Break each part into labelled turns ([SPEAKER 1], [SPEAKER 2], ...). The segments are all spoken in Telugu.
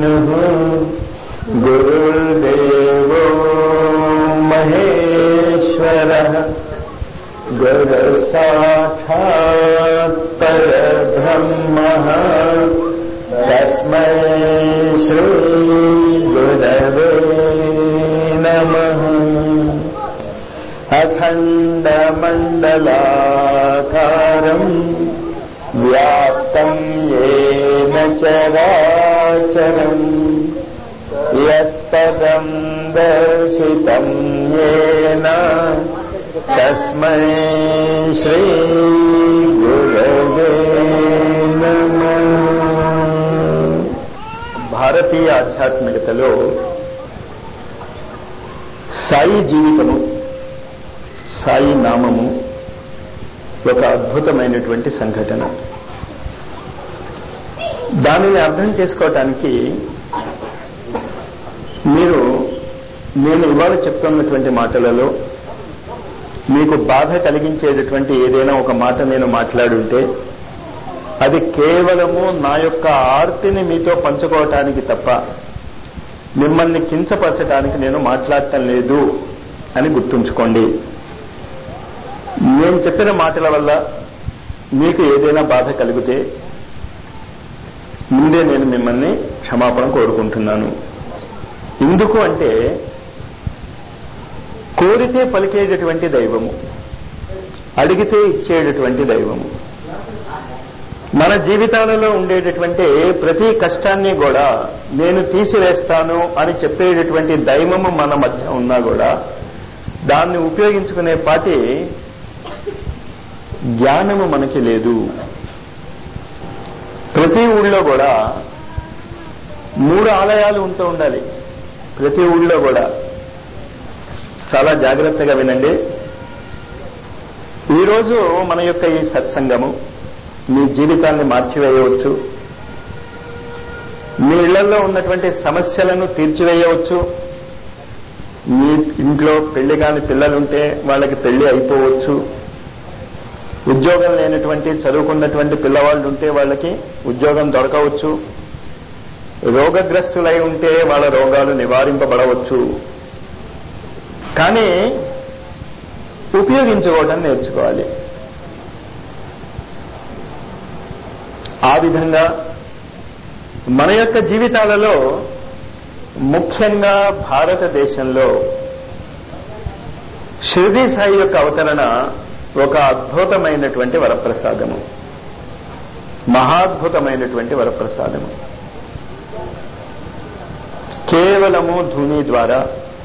[SPEAKER 1] गुरुर्देवो महेश्वरः गुरुसाक्षात् परब्रह्मः तस्मै श्रीगुरवे नमः अखण्डमण्डलाकारम् व्याप्तम् येन चराचरम् यत्पदम् दर्शितम् येन तस्मै श्रीगुरवे नमः భారతీయ ఆధ్యాత్మికతలో సాయి జీవితము సాయి నామము ఒక అద్భుతమైనటువంటి సంఘటన దానిని అర్థం చేసుకోవటానికి మీరు నేను ఇవాళ చెప్తున్నటువంటి మాటలలో మీకు బాధ కలిగించేటటువంటి ఏదైనా ఒక మాట నేను మాట్లాడుంటే అది కేవలము నా యొక్క ఆర్తిని మీతో పంచుకోవటానికి తప్ప మిమ్మల్ని కించపరచడానికి నేను మాట్లాడటం లేదు అని గుర్తుంచుకోండి నేను చెప్పిన మాటల వల్ల మీకు ఏదైనా బాధ కలిగితే ముందే నేను మిమ్మల్ని క్షమాపణ కోరుకుంటున్నాను ఎందుకు అంటే కోరితే పలికేటటువంటి దైవము అడిగితే ఇచ్చేటటువంటి దైవము మన జీవితాలలో ఉండేటటువంటి ప్రతి కష్టాన్ని కూడా నేను తీసివేస్తాను అని చెప్పేటటువంటి దైవము మన మధ్య ఉన్నా కూడా దాన్ని ఉపయోగించుకునే పాటి జ్ఞానము మనకి లేదు ప్రతి ఊళ్ళో కూడా మూడు ఆలయాలు ఉంటూ ఉండాలి ప్రతి ఊళ్ళో కూడా చాలా జాగ్రత్తగా వినండి ఈరోజు మన యొక్క ఈ సత్సంగము మీ జీవితాన్ని మార్చివేయవచ్చు మీ ఇళ్లలో ఉన్నటువంటి సమస్యలను తీర్చివేయవచ్చు మీ ఇంట్లో పెళ్లి కాని పిల్లలుంటే వాళ్ళకి పెళ్లి అయిపోవచ్చు ఉద్యోగం లేనటువంటి చదువుకున్నటువంటి పిల్లవాళ్ళు ఉంటే వాళ్ళకి ఉద్యోగం దొరకవచ్చు రోగగ్రస్తులై ఉంటే వాళ్ళ రోగాలు నివారింపబడవచ్చు కానీ ఉపయోగించుకోవడం నేర్చుకోవాలి ఆ విధంగా మన యొక్క జీవితాలలో ముఖ్యంగా భారతదేశంలో షిరిడి సాయి యొక్క అవతరణ ఒక అద్భుతమైనటువంటి వరప్రసాదము మహాద్భుతమైనటువంటి వరప్రసాదము కేవలము ధూని ద్వారా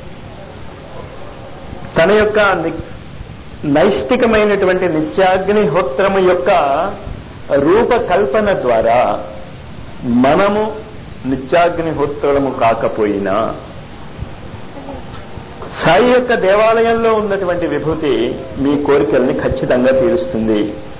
[SPEAKER 1] తన యొక్క నైష్టికమైనటువంటి నిత్యాగ్నిహోత్రము యొక్క రూపకల్పన ద్వారా మనము నిత్యాగ్నిహోత్రము కాకపోయినా సాయి యొక్క దేవాలయంలో ఉన్నటువంటి విభూతి మీ కోరికల్ని ఖచ్చితంగా తీరుస్తుంది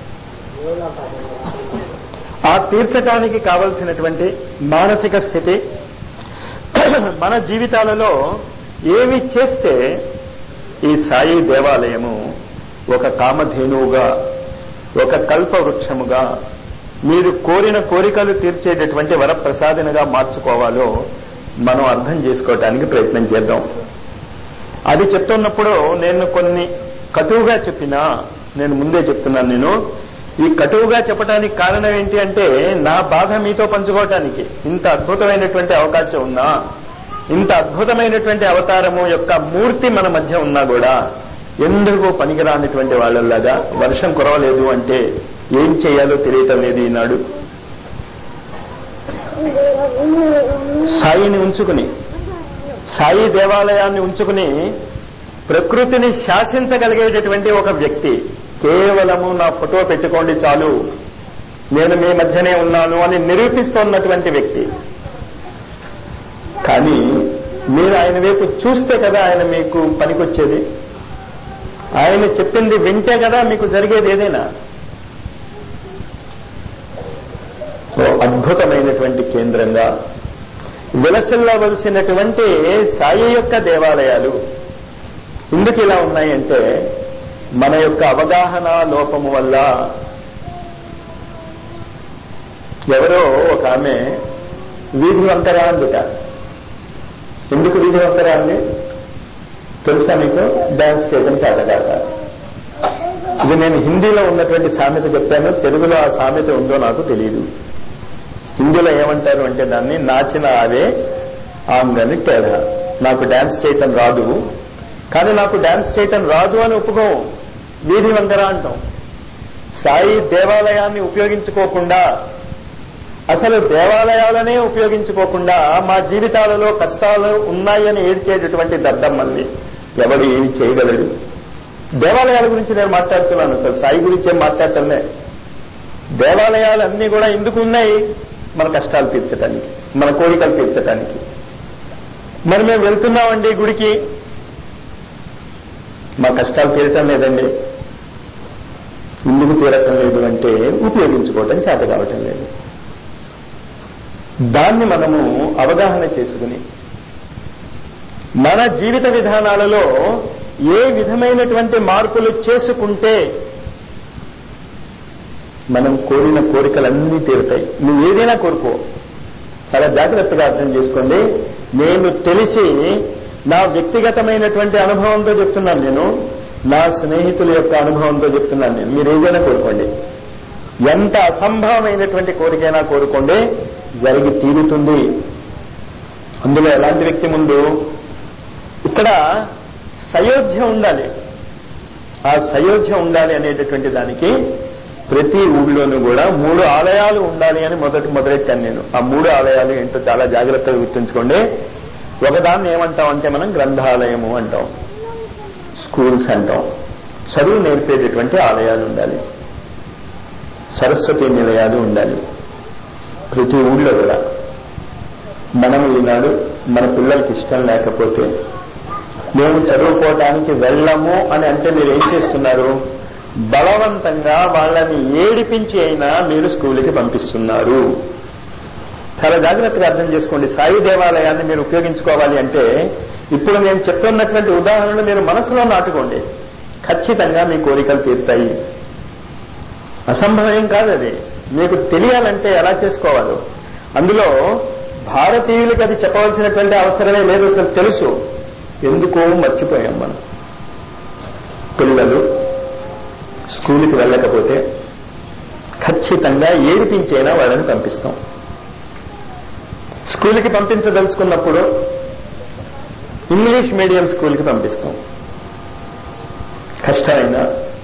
[SPEAKER 1] ఆ తీర్చటానికి కావలసినటువంటి మానసిక స్థితి మన జీవితాలలో ఏమి చేస్తే ఈ సాయి దేవాలయము ఒక కామధేనువుగా ఒక కల్పవృక్షముగా మీరు కోరిన కోరికలు తీర్చేటటువంటి వరప్రసాదినిగా మార్చుకోవాలో మనం అర్థం చేసుకోవటానికి ప్రయత్నం చేద్దాం అది చెప్తున్నప్పుడు నేను కొన్ని కటువుగా చెప్పినా నేను ముందే చెప్తున్నాను నేను ఈ కటువుగా చెప్పడానికి కారణం ఏంటి అంటే నా బాధ మీతో పంచుకోవటానికి ఇంత అద్భుతమైనటువంటి అవకాశం ఉన్నా ఇంత అద్భుతమైనటువంటి అవతారము యొక్క మూర్తి మన మధ్య ఉన్నా కూడా ఎందుకు పనికిరానిటువంటి వాళ్ళలాగా వర్షం కురవలేదు అంటే ఏం చేయాలో తెలియటం లేదు ఈనాడు సాయిని ఉంచుకుని సాయి దేవాలయాన్ని ఉంచుకుని ప్రకృతిని శాసించగలిగేటటువంటి ఒక వ్యక్తి కేవలము నా ఫోటో పెట్టుకోండి చాలు నేను మీ మధ్యనే ఉన్నాను అని నిరూపిస్తున్నటువంటి వ్యక్తి కానీ మీరు ఆయన వైపు చూస్తే కదా ఆయన మీకు పనికొచ్చేది ఆయన చెప్పింది వింటే కదా మీకు జరిగేది ఏదైనా అద్భుతమైనటువంటి కేంద్రంగా విలసిల్లవలసినటువంటి సాయి యొక్క దేవాలయాలు ఎందుకు ఇలా ఉన్నాయంటే మన యొక్క అవగాహన లోపము వల్ల ఎవరో ఒక ఆమె వీధి వంకర అందుట ఎందుకు వీధి వంకర అంది తెలుసా మీకు డాన్స్ చేయడం చేతగాక ఇది నేను హిందీలో ఉన్నటువంటి సామెత చెప్పాను తెలుగులో ఆ సామెత ఉందో నాకు తెలియదు హిందీలో ఏమంటారు అంటే దాన్ని నాచిన ఆవే ఆంగని తేడా నాకు డాన్స్ చేయటం రాదు కానీ నాకు డాన్స్ చేయటం రాదు అని ఒప్పుకోం వీధి వంకర అంటాం సాయి దేవాలయాన్ని ఉపయోగించుకోకుండా అసలు దేవాలయాలనే ఉపయోగించుకోకుండా మా జీవితాలలో కష్టాలు ఉన్నాయని ఏడ్చేటటువంటి దద్దమ్మల్ని ఎవడు ఏమి చేయగలడు దేవాలయాల గురించి నేను మాట్లాడుతున్నాను అసలు సాయి గురించి ఏం మాట్లాడటంలే దేవాలయాలన్నీ కూడా ఎందుకు ఉన్నాయి మన కష్టాలు తీర్చడానికి మన కోరికలు తీర్చడానికి మరి మేము వెళ్తున్నామండి గుడికి మా కష్టాలు తీరటం లేదండి ఎందుకు తీరటం లేదు అంటే ఉపయోగించుకోవటం చేత కావటం లేదు దాన్ని మనము అవగాహన చేసుకుని మన జీవిత విధానాలలో ఏ విధమైనటువంటి మార్పులు చేసుకుంటే మనం కోరిన కోరికలన్నీ తీరుతాయి నువ్వు ఏదైనా కోరుకో చాలా జాగ్రత్తగా అర్థం చేసుకోండి నేను తెలిసి నా వ్యక్తిగతమైనటువంటి అనుభవంతో చెప్తున్నాను నేను నా స్నేహితుల యొక్క అనుభవంతో చెప్తున్నాను నేను మీరు ఏదైనా కోరుకోండి ఎంత అసంభవమైనటువంటి కోరికైనా కోరుకోండి జరిగి తీరుతుంది అందులో ఎలాంటి వ్యక్తి ముందు ఇక్కడ సయోధ్య ఉండాలి ఆ సయోధ్య ఉండాలి అనేటటువంటి దానికి ప్రతి ఊళ్ళోనూ కూడా మూడు ఆలయాలు ఉండాలి అని మొదటి మొదలెట్టాను నేను ఆ మూడు ఆలయాలు ఏంటో చాలా జాగ్రత్తగా గుర్తుంచుకోండి ఒకదాన్ని ఏమంటాం అంటే మనం గ్రంథాలయము అంటాం స్కూల్స్ అంటాం చదువు నేర్పేటటువంటి ఆలయాలు ఉండాలి సరస్వతి నిలయాలు ఉండాలి ప్రతి ఊళ్ళో కూడా మనం ఈనాడు మన పిల్లలకి ఇష్టం లేకపోతే మేము చదువుకోవటానికి వెళ్ళము అని అంటే మీరు ఏం చేస్తున్నారు బలవంతంగా వాళ్ళని ఏడిపించి అయినా మీరు స్కూల్కి పంపిస్తున్నారు చాలా జాగ్రత్తగా అర్థం చేసుకోండి సాయి దేవాలయాన్ని మీరు ఉపయోగించుకోవాలి అంటే ఇప్పుడు నేను చెప్తున్నటువంటి ఉదాహరణలు మీరు మనసులో నాటుకోండి ఖచ్చితంగా మీ కోరికలు తీరుతాయి అసంభవం కాదు అది మీకు తెలియాలంటే ఎలా చేసుకోవాలో అందులో భారతీయులకి అది చెప్పవలసినటువంటి అవసరమే లేదు అసలు తెలుసు ఎందుకో మర్చిపోయాం మనం పిల్లలు స్కూల్కి వెళ్ళకపోతే ఖచ్చితంగా ఏడిపించైనా వాళ్ళని పంపిస్తాం స్కూల్కి పంపించదలుచుకున్నప్పుడు ఇంగ్లీష్ మీడియం స్కూల్కి పంపిస్తాం కష్టమైనా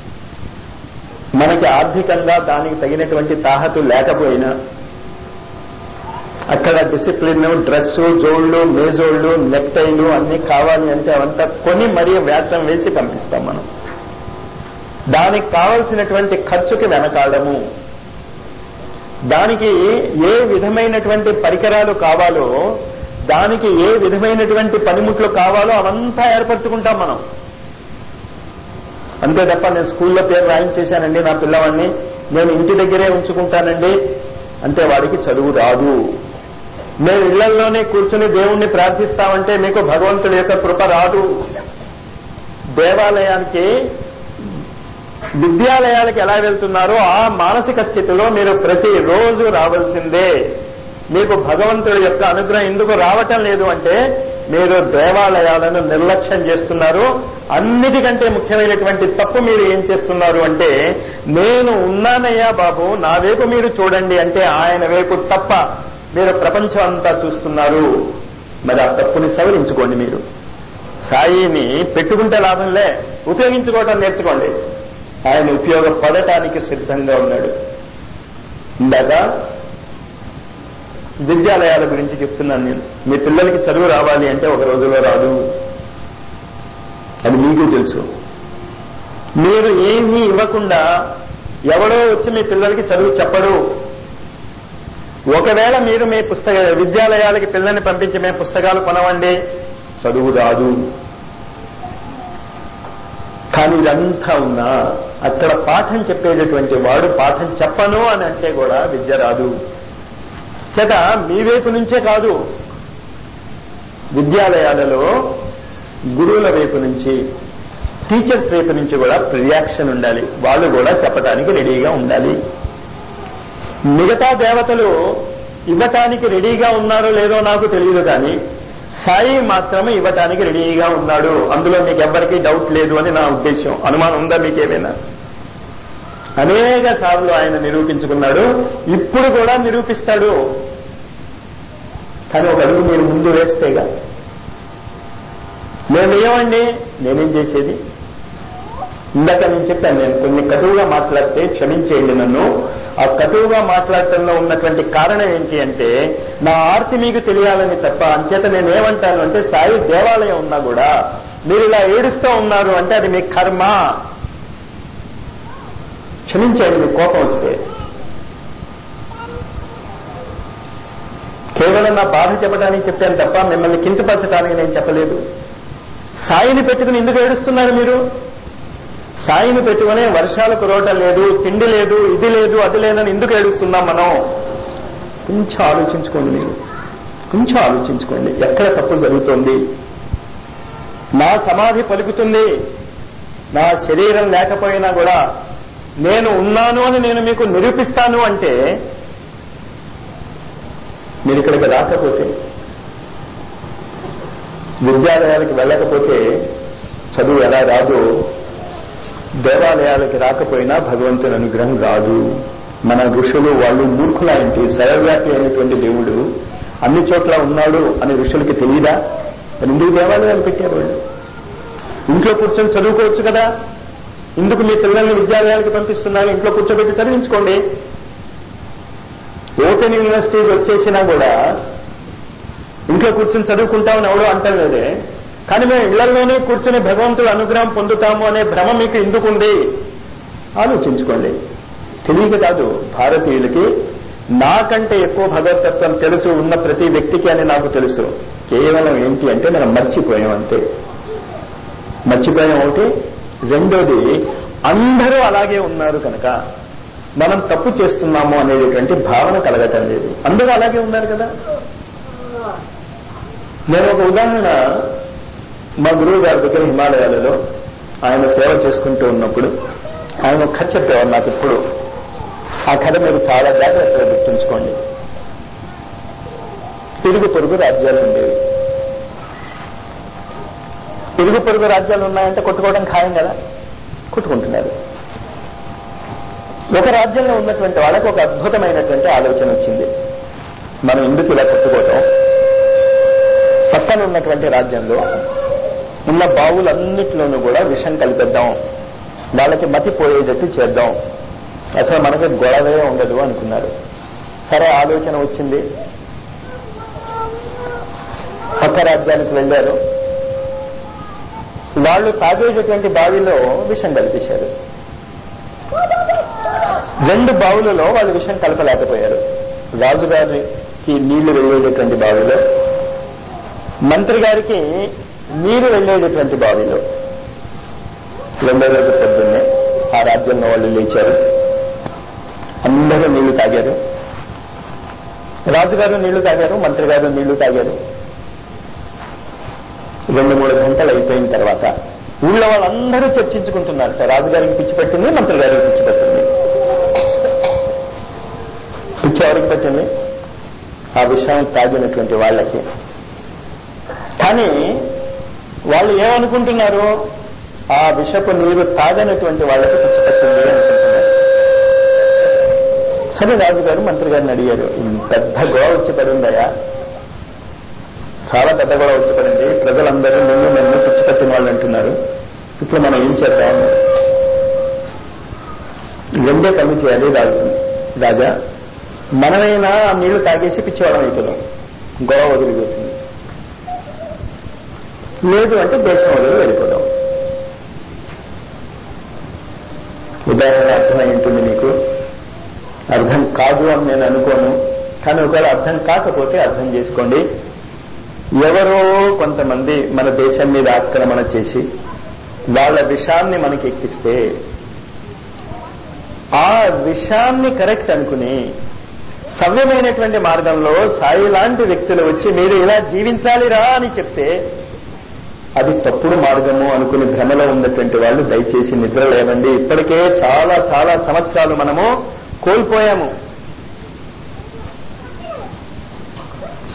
[SPEAKER 1] మనకి ఆర్థికంగా దానికి తగినటువంటి తాహతు లేకపోయినా అక్కడ డిసిప్లిన్ డ్రెస్ జోళ్లు మేజోళ్లు నెక్టైలు అన్ని కావాలి అంటే అవంతా కొని మరీ వ్యాసం వేసి పంపిస్తాం మనం దానికి కావలసినటువంటి ఖర్చుకి వెనకాడము దానికి ఏ విధమైనటువంటి పరికరాలు కావాలో దానికి ఏ విధమైనటువంటి పనిముట్లు కావాలో అవంతా ఏర్పరచుకుంటాం మనం అంతే తప్ప నేను స్కూల్లో పేరు రాయించేశానండి నా పిల్లవాడిని నేను ఇంటి దగ్గరే ఉంచుకుంటానండి అంటే వాడికి చదువు రాదు మేము ఇళ్లలోనే కూర్చుని దేవుణ్ణి ప్రార్థిస్తామంటే మీకు భగవంతుడి యొక్క కృప రాదు దేవాలయానికి విద్యాలయాలకు ఎలా వెళ్తున్నారో ఆ మానసిక స్థితిలో మీరు ప్రతిరోజు రావాల్సిందే మీకు భగవంతుడి యొక్క అనుగ్రహం ఎందుకు రావటం లేదు అంటే మీరు దేవాలయాలను నిర్లక్ష్యం చేస్తున్నారు అన్నిటికంటే ముఖ్యమైనటువంటి తప్పు మీరు ఏం చేస్తున్నారు అంటే నేను ఉన్నానయ్యా బాబు నా వైపు మీరు చూడండి అంటే ఆయన వైపు తప్ప మీరు ప్రపంచం అంతా చూస్తున్నారు మరి ఆ తప్పుని సవరించుకోండి మీరు సాయిని పెట్టుకుంటే లాభంలే ఉపయోగించుకోవటం నేర్చుకోండి ఆయన ఉపయోగపడటానికి సిద్ధంగా ఉన్నాడు ఇందాక విద్యాలయాల గురించి చెప్తున్నాను నేను మీ పిల్లలకి చదువు రావాలి అంటే ఒక రోజులో రాదు అది మీకు తెలుసు మీరు ఏమీ ఇవ్వకుండా ఎవడో వచ్చి మీ పిల్లలకి చదువు చెప్పడు ఒకవేళ మీరు మీ పుస్తక విద్యాలయాలకి పిల్లల్ని పంపించి మేము పుస్తకాలు కొనవండి చదువు రాదు కానీ ఇదంతా ఉన్నా అక్కడ పాఠం చెప్పేటటువంటి వాడు పాఠం చెప్పను అని అంటే కూడా విద్య రాదు చేత మీ వైపు నుంచే కాదు విద్యాలయాలలో గురువుల వైపు నుంచి టీచర్స్ వైపు నుంచి కూడా రియాక్షన్ ఉండాలి వాళ్ళు కూడా చెప్పడానికి రెడీగా ఉండాలి మిగతా దేవతలు ఇవ్వటానికి రెడీగా ఉన్నారో లేదో నాకు తెలియదు కానీ సాయి మాత్రమే ఇవ్వటానికి రెడీగా ఉన్నాడు అందులో మీకు ఎవ్వరికీ డౌట్ లేదు అని నా ఉద్దేశం అనుమానం ఉందా మీకేమైనా అనేక సార్లు ఆయన నిరూపించుకున్నాడు ఇప్పుడు కూడా నిరూపిస్తాడు కానీ ఒక అడుగు మీరు ముందు వేస్తేగా మేము ఏమండి నేనేం చేసేది ఇందాక నేను చెప్పాను నేను కొన్ని కటువుగా మాట్లాడితే క్షమించేయండి నన్ను ఆ కటువుగా మాట్లాడటంలో ఉన్నటువంటి కారణం ఏంటి అంటే నా ఆర్తి మీకు తెలియాలని తప్ప అంచేత నేను ఏమంటాను అంటే సాయి దేవాలయం ఉన్నా కూడా మీరు ఇలా ఏడుస్తూ ఉన్నారు అంటే అది మీ కర్మ క్షమించేయండి మీకు కోపం వస్తే కేవలం నా బాధ చెప్పడానికి చెప్పాను తప్ప మిమ్మల్ని కించపరచడానికి నేను చెప్పలేదు సాయిని పెట్టుకుని ఎందుకు ఏడుస్తున్నారు మీరు సాయిని పెట్టుకునే వర్షాలు కురవటం లేదు తిండి లేదు ఇది లేదు అది లేదని ఎందుకు ఏడుస్తున్నాం మనం కొంచెం ఆలోచించుకోండి మీరు కొంచెం ఆలోచించుకోండి ఎక్కడ తప్పు జరుగుతోంది నా సమాధి పలుకుతుంది నా శరీరం లేకపోయినా కూడా నేను ఉన్నాను అని నేను మీకు నిరూపిస్తాను అంటే మీరు ఇక్కడికి రాకపోతే విద్యాలయాలకు వెళ్ళకపోతే చదువు ఎలా రాదు దేవాలయాలకి రాకపోయినా భగవంతుని అనుగ్రహం రాదు మన ఋషులు వాళ్ళు మూర్ఖులాంటి సర్వవ్యాపి అయినటువంటి దేవుడు అన్ని చోట్ల ఉన్నాడు అని ఋషులకి తెలియదా ఎందుకు దేవాలయాలు పెట్టారు వాళ్ళు ఇంట్లో కూర్చొని చదువుకోవచ్చు కదా ఎందుకు మీ పిల్లల్ని విద్యాలయాలకు పంపిస్తున్నారు ఇంట్లో కూర్చోబెట్టి చదివించుకోండి ఓపెన్ యూనివర్సిటీస్ వచ్చేసినా కూడా ఇంట్లో కూర్చొని చదువుకుంటామని ఎవడో అంటలేదే కానీ మేము ఇళ్లలోనే కూర్చొని భగవంతుడు అనుగ్రహం పొందుతాము అనే భ్రమ మీకు ఎందుకుంది ఆలోచించుకోండి తెలియక కాదు భారతీయులకి నాకంటే ఎక్కువ భగవతత్వం తెలుసు ఉన్న ప్రతి వ్యక్తికి అని నాకు తెలుసు కేవలం ఏంటి అంటే మనం మర్చిపోయాం అంతే మర్చిపోయాం ఒకటి రెండోది అందరూ అలాగే ఉన్నారు కనుక మనం తప్పు చేస్తున్నాము అనేటువంటి భావన కలగటం లేదు అందరూ అలాగే ఉన్నారు కదా నేను ఒక ఉదాహరణ మా గురువు గారి దగ్గర హిమాలయాలలో ఆయన సేవ చేసుకుంటూ ఉన్నప్పుడు ఆయన ఒక కథ చెప్పేవారు నాకు ఇప్పుడు ఆ కథ మీరు చాలా జాగ్రత్తగా గుర్తుంచుకోండి ఇరుగు పొరుగు రాజ్యాలు ఉండేవి ఇరుగు పొరుగు రాజ్యాలు ఉన్నాయంటే కొట్టుకోవడం ఖాయం కదా కొట్టుకుంటున్నారు ఒక రాజ్యంలో ఉన్నటువంటి వాళ్ళకి ఒక అద్భుతమైనటువంటి ఆలోచన వచ్చింది మనం ఎందుకు ఇలా కొట్టుకోవటం పక్కన ఉన్నటువంటి రాజ్యంలో ఉన్న బావులన్నిటిలోనూ కూడా విషం కలిపేద్దాం వాళ్ళకి మతి పోయేటట్టు చేద్దాం అసలు మనకి గొడవే ఉండదు అనుకున్నారు సరే ఆలోచన వచ్చింది పక్క రాజ్యానికి వెళ్ళారు వాళ్ళు తాగేటటువంటి బావిలో విషం కలిపేశారు రెండు బావులలో వాళ్ళు విషయం కలపలేకపోయారు రాజుగారికి నీళ్లు వెళ్ళేటటువంటి బావిలో మంత్రి గారికి నీరు వెళ్ళేటటువంటి బావిలో రెండో రోజు పొద్దున్నే ఆ రాజ్యంలో వాళ్ళు లేచారు అందరూ నీళ్లు తాగారు రాజుగారు నీళ్లు తాగారు మంత్రి గారు నీళ్లు తాగారు రెండు మూడు గంటలు అయిపోయిన తర్వాత ఊళ్ళో వాళ్ళందరూ చర్చించుకుంటున్నారట రాజుగారికి పిచ్చి పెట్టింది మంత్రి గారికి పిచ్చి పెట్టింది పిచ్చి ఎవరికి పెట్టింది ఆ విషయం తాగినటువంటి వాళ్ళకి కానీ వాళ్ళు ఏమనుకుంటున్నారు ఆ విషపు నీరు తాగనటువంటి వాళ్ళకి పిచ్చి పట్టింది అనుకుంటున్నారు సరే రాజుగారు మంత్రి గారిని అడిగారు పెద్ద గొడవ వచ్చి పడిందయా చాలా పెద్ద గొడవ వచ్చి పడింది ప్రజలందరూ నిన్ను నన్ను పిచ్చి పట్టిన వాళ్ళు అంటున్నారు ఇట్లా మనం ఏం చేద్దాం రెండే పనులు చేయాలి రాజు రాజా మనమైనా ఆ నీళ్లు తాగేసి పిచ్చివాళ్ళం అయిపోదాం గొడవ వదిలిపోతుంది లేదు అంటే దేశం వదిలి వెళ్ళిపోదాం ఉదాహరణ అర్థమై ఉంటుంది మీకు అర్థం కాదు అని నేను అనుకోను కానీ ఒకవేళ అర్థం కాకపోతే అర్థం చేసుకోండి ఎవరో కొంతమంది మన దేశం మీద ఆక్రమణ చేసి వాళ్ళ విషాన్ని మనకి ఎక్కిస్తే ఆ విషాన్ని కరెక్ట్ అనుకుని సవ్యమైనటువంటి మార్గంలో సాయి లాంటి వ్యక్తులు వచ్చి మీరు ఇలా జీవించాలిరా అని చెప్తే అది తప్పుడు మార్గము అనుకుని భ్రమలో ఉన్నటువంటి వాళ్ళు దయచేసి నిద్ర లేవండి ఇప్పటికే చాలా చాలా సంవత్సరాలు మనము కోల్పోయాము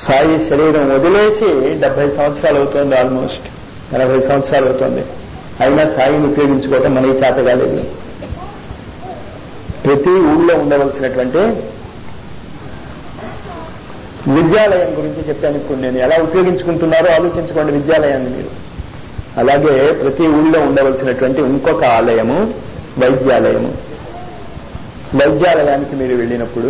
[SPEAKER 1] సాయి శరీరం వదిలేసి డెబ్బై సంవత్సరాలు అవుతుంది ఆల్మోస్ట్ ఎనభై సంవత్సరాలు అవుతుంది అయినా సాయిని ఉపయోగించుకోవటం మనకి చేత కాలేదు ప్రతి ఊళ్ళో ఉండవలసినటువంటి విద్యాలయం గురించి చెప్పాను ఇప్పుడు నేను ఎలా ఉపయోగించుకుంటున్నారో ఆలోచించుకోండి విద్యాలయాన్ని మీరు అలాగే ప్రతి ఊళ్ళో ఉండవలసినటువంటి ఇంకొక ఆలయము వైద్యాలయము వైద్యాలయానికి మీరు వెళ్ళినప్పుడు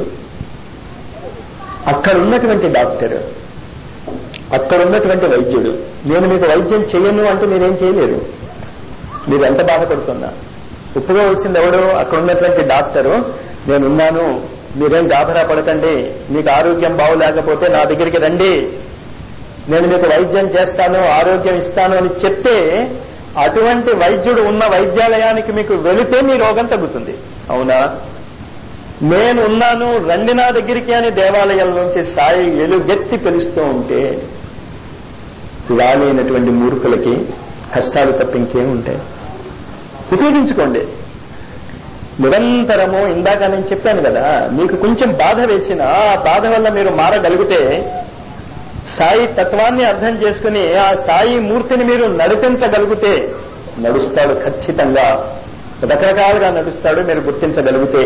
[SPEAKER 1] అక్కడ ఉన్నటువంటి డాక్టర్ అక్కడ ఉన్నటువంటి వైద్యుడు నేను మీకు వైద్యం చేయను అంటే మీరేం చేయలేరు మీరు ఎంత బాధపడుతున్నా ఒప్పుకోవలసింది ఎవడు అక్కడ ఉన్నటువంటి డాక్టరు నేనున్నాను మీరేం గాభరా పడకండి మీకు ఆరోగ్యం బాగులేకపోతే నా దగ్గరికి రండి నేను మీకు వైద్యం చేస్తాను ఆరోగ్యం ఇస్తాను అని చెప్తే అటువంటి వైద్యుడు ఉన్న వైద్యాలయానికి మీకు వెళితే మీ రోగం తగ్గుతుంది అవునా నేను ఉన్నాను రండి నా దగ్గరికి అని దేవాలయం నుంచి సాయి ఎలుగెత్తి పిలుస్తూ ఉంటే రాలేనటువంటి మూర్ఖులకి కష్టాలు తప్ప ఇంకేం ఉంటాయి ఉపయోగించుకోండి నిరంతరము ఇందాక నేను చెప్పాను కదా మీకు కొంచెం బాధ వేసిన ఆ బాధ వల్ల మీరు మారగలిగితే సాయి తత్వాన్ని అర్థం చేసుకుని ఆ సాయి మూర్తిని మీరు నడిపించగలిగితే నడుస్తాడు ఖచ్చితంగా రకరకాలుగా నడుస్తాడు మీరు గుర్తించగలిగితే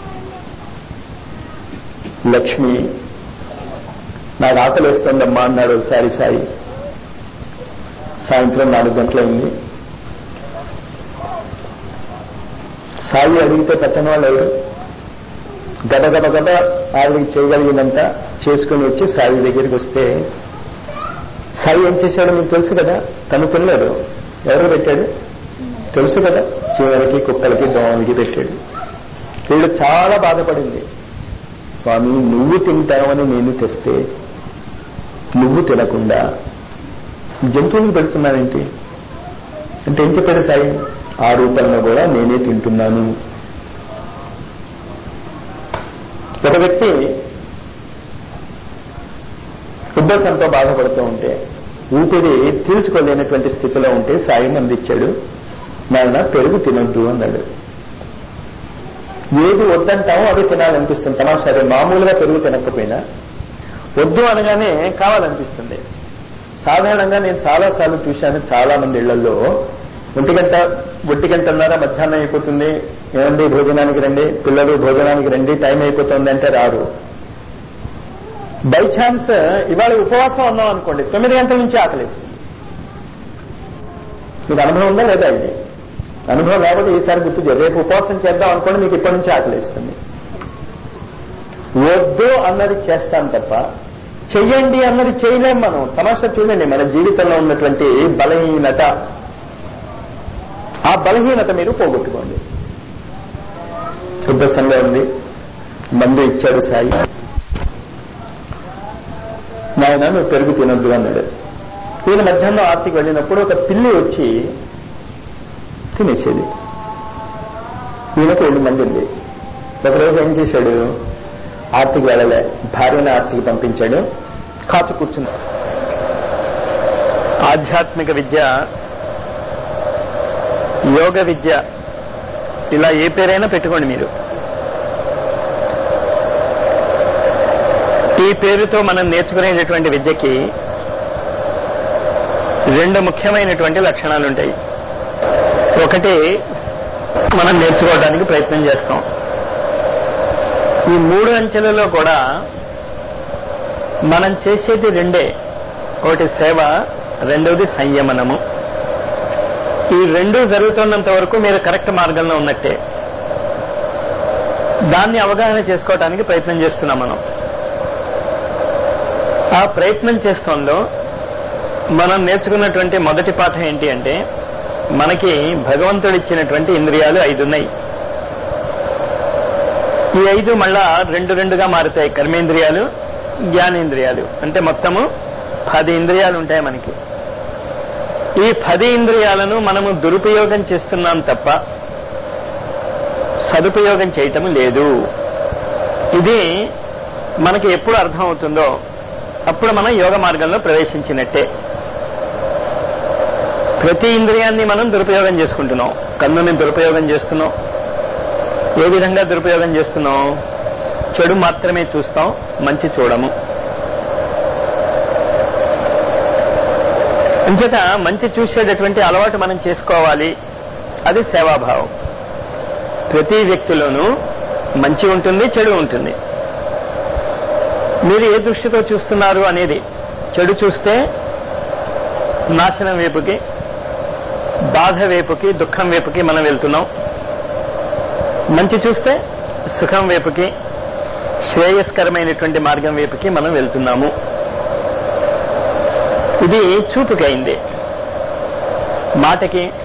[SPEAKER 1] లక్ష్మి నాకు ఆకలి వస్తుందమ్మా అన్నాడు ఒకసారి సాయి సాయంత్రం నాలుగు గంటలైంది సాయి అడిగితే పెట్టని వాళ్ళు ఎవరు గద గద గద ఆవిడకి చేయగలిగినంత చేసుకుని వచ్చి సాయి దగ్గరికి వస్తే సాయి ఏం చేశాడో మీకు తెలుసు కదా తను తినలేదు ఎవరు పెట్టాడు తెలుసు కదా చీమలకి కుక్కలకి దోమలకి పెట్టాడు వీళ్ళు చాలా బాధపడింది స్వామి నువ్వు తింటావని నేను తెస్తే నువ్వు తినకుండా జంతువులకు పెడుతున్నావేంటి అంటే ఏం చెప్పాడు సాయి ఆ రూపంలో కూడా నేనే తింటున్నాను ఒక వ్యక్తి ఉబ్బసంతో బాధపడుతూ ఉంటే ఊపిరి తీర్చుకోలేనటువంటి స్థితిలో ఉంటే సాయం అందించాడు నాయన పెరుగు తినొద్దు అన్నాడు ఏది వద్దంటామో అది తినాలనిపిస్తుంది తమాషా అదే మామూలుగా పెరుగు తినకపోయినా వద్దు అనగానే కావాలనిపిస్తుంది సాధారణంగా నేను చాలాసార్లు చూశాను చాలా మంది ఇళ్లలో ఒంటి గంట ఒంటి గంటన్నర మధ్యాహ్నం అయిపోతుంది ఏమండి భోజనానికి రండి పిల్లలు భోజనానికి రండి టైం అయిపోతుంది అంటే రారు బై ఛాన్స్ ఇవాళ ఉపవాసం ఉన్నాం అనుకోండి తొమ్మిది గంటల నుంచి ఆకలిస్తుంది మీకు అనుభవం ఉందా లేదా ఇది అనుభవం లేకపోతే ఈసారి గుర్తు చేయాలి రేపు ఉపవాసం చేద్దాం అనుకోండి మీకు ఇప్పటి నుంచి ఆకలిస్తుంది వద్దు అన్నది చేస్తాం తప్ప చెయ్యండి అన్నది చేయలేం మనం తమాషా చూడండి మన జీవితంలో ఉన్నటువంటి బలహీనత ఆ బలహీనత మీరు పోగొట్టుకోండి ఉబ్బసంగా ఉంది మందు ఇచ్చాడు సాయి నాయన నువ్వు పెరుగు తినొద్దు అన్నాడు ఈయన మధ్యాహ్నం ఆర్తికి వెళ్ళినప్పుడు ఒక పిల్లి వచ్చి తినేసేది ఈయనకు రెండు మంది ఉంది ఒకరోజు ఏం చేశాడు ఆర్తికి వెళ్ళలే భార్యను ఆర్తికి పంపించాడు కాచు కూర్చున్నాడు ఆధ్యాత్మిక విద్య యోగ విద్య ఇలా ఏ పేరైనా పెట్టుకోండి మీరు ఈ పేరుతో మనం నేర్చుకునేటటువంటి విద్యకి రెండు ముఖ్యమైనటువంటి లక్షణాలు ఉంటాయి ఒకటి మనం నేర్చుకోవడానికి ప్రయత్నం చేస్తాం ఈ మూడు అంచెలలో కూడా మనం చేసేది రెండే ఒకటి సేవ రెండవది సంయమనము ఈ రెండు జరుగుతున్నంత వరకు మీరు కరెక్ట్ మార్గంలో ఉన్నట్టే దాన్ని అవగాహన చేసుకోవడానికి ప్రయత్నం చేస్తున్నాం మనం ఆ ప్రయత్నం చేస్తుందో మనం నేర్చుకున్నటువంటి మొదటి పాఠం ఏంటి అంటే మనకి భగవంతుడు ఇచ్చినటువంటి ఇంద్రియాలు ఐదు ఉన్నాయి ఈ ఐదు మళ్ళా రెండు రెండుగా మారుతాయి కర్మేంద్రియాలు జ్ఞానేంద్రియాలు అంటే మొత్తము పది ఇంద్రియాలు ఉంటాయి మనకి ఈ పది ఇంద్రియాలను మనము దురుపయోగం చేస్తున్నాం తప్ప సదుపయోగం చేయటం లేదు ఇది మనకి ఎప్పుడు అర్థం అవుతుందో అప్పుడు మనం యోగ మార్గంలో ప్రవేశించినట్టే ప్రతి ఇంద్రియాన్ని మనం దురుపయోగం చేసుకుంటున్నాం కన్నుని దురుపయోగం చేస్తున్నాం ఏ విధంగా దురుపయోగం చేస్తున్నాం చెడు మాత్రమే చూస్తాం మంచి చూడము అంచేత మంచి చూసేటటువంటి అలవాటు మనం చేసుకోవాలి అది సేవాభావం ప్రతి వ్యక్తిలోనూ మంచి ఉంటుంది చెడు ఉంటుంది మీరు ఏ దృష్టితో చూస్తున్నారు అనేది చెడు చూస్తే నాశనం వైపుకి బాధ వైపుకి దుఃఖం వైపుకి మనం వెళ్తున్నాం మంచి చూస్తే సుఖం వైపుకి శ్రేయస్కరమైనటువంటి మార్గం వైపుకి మనం వెళ్తున్నాము ఇది చూపుకైంది మాటకి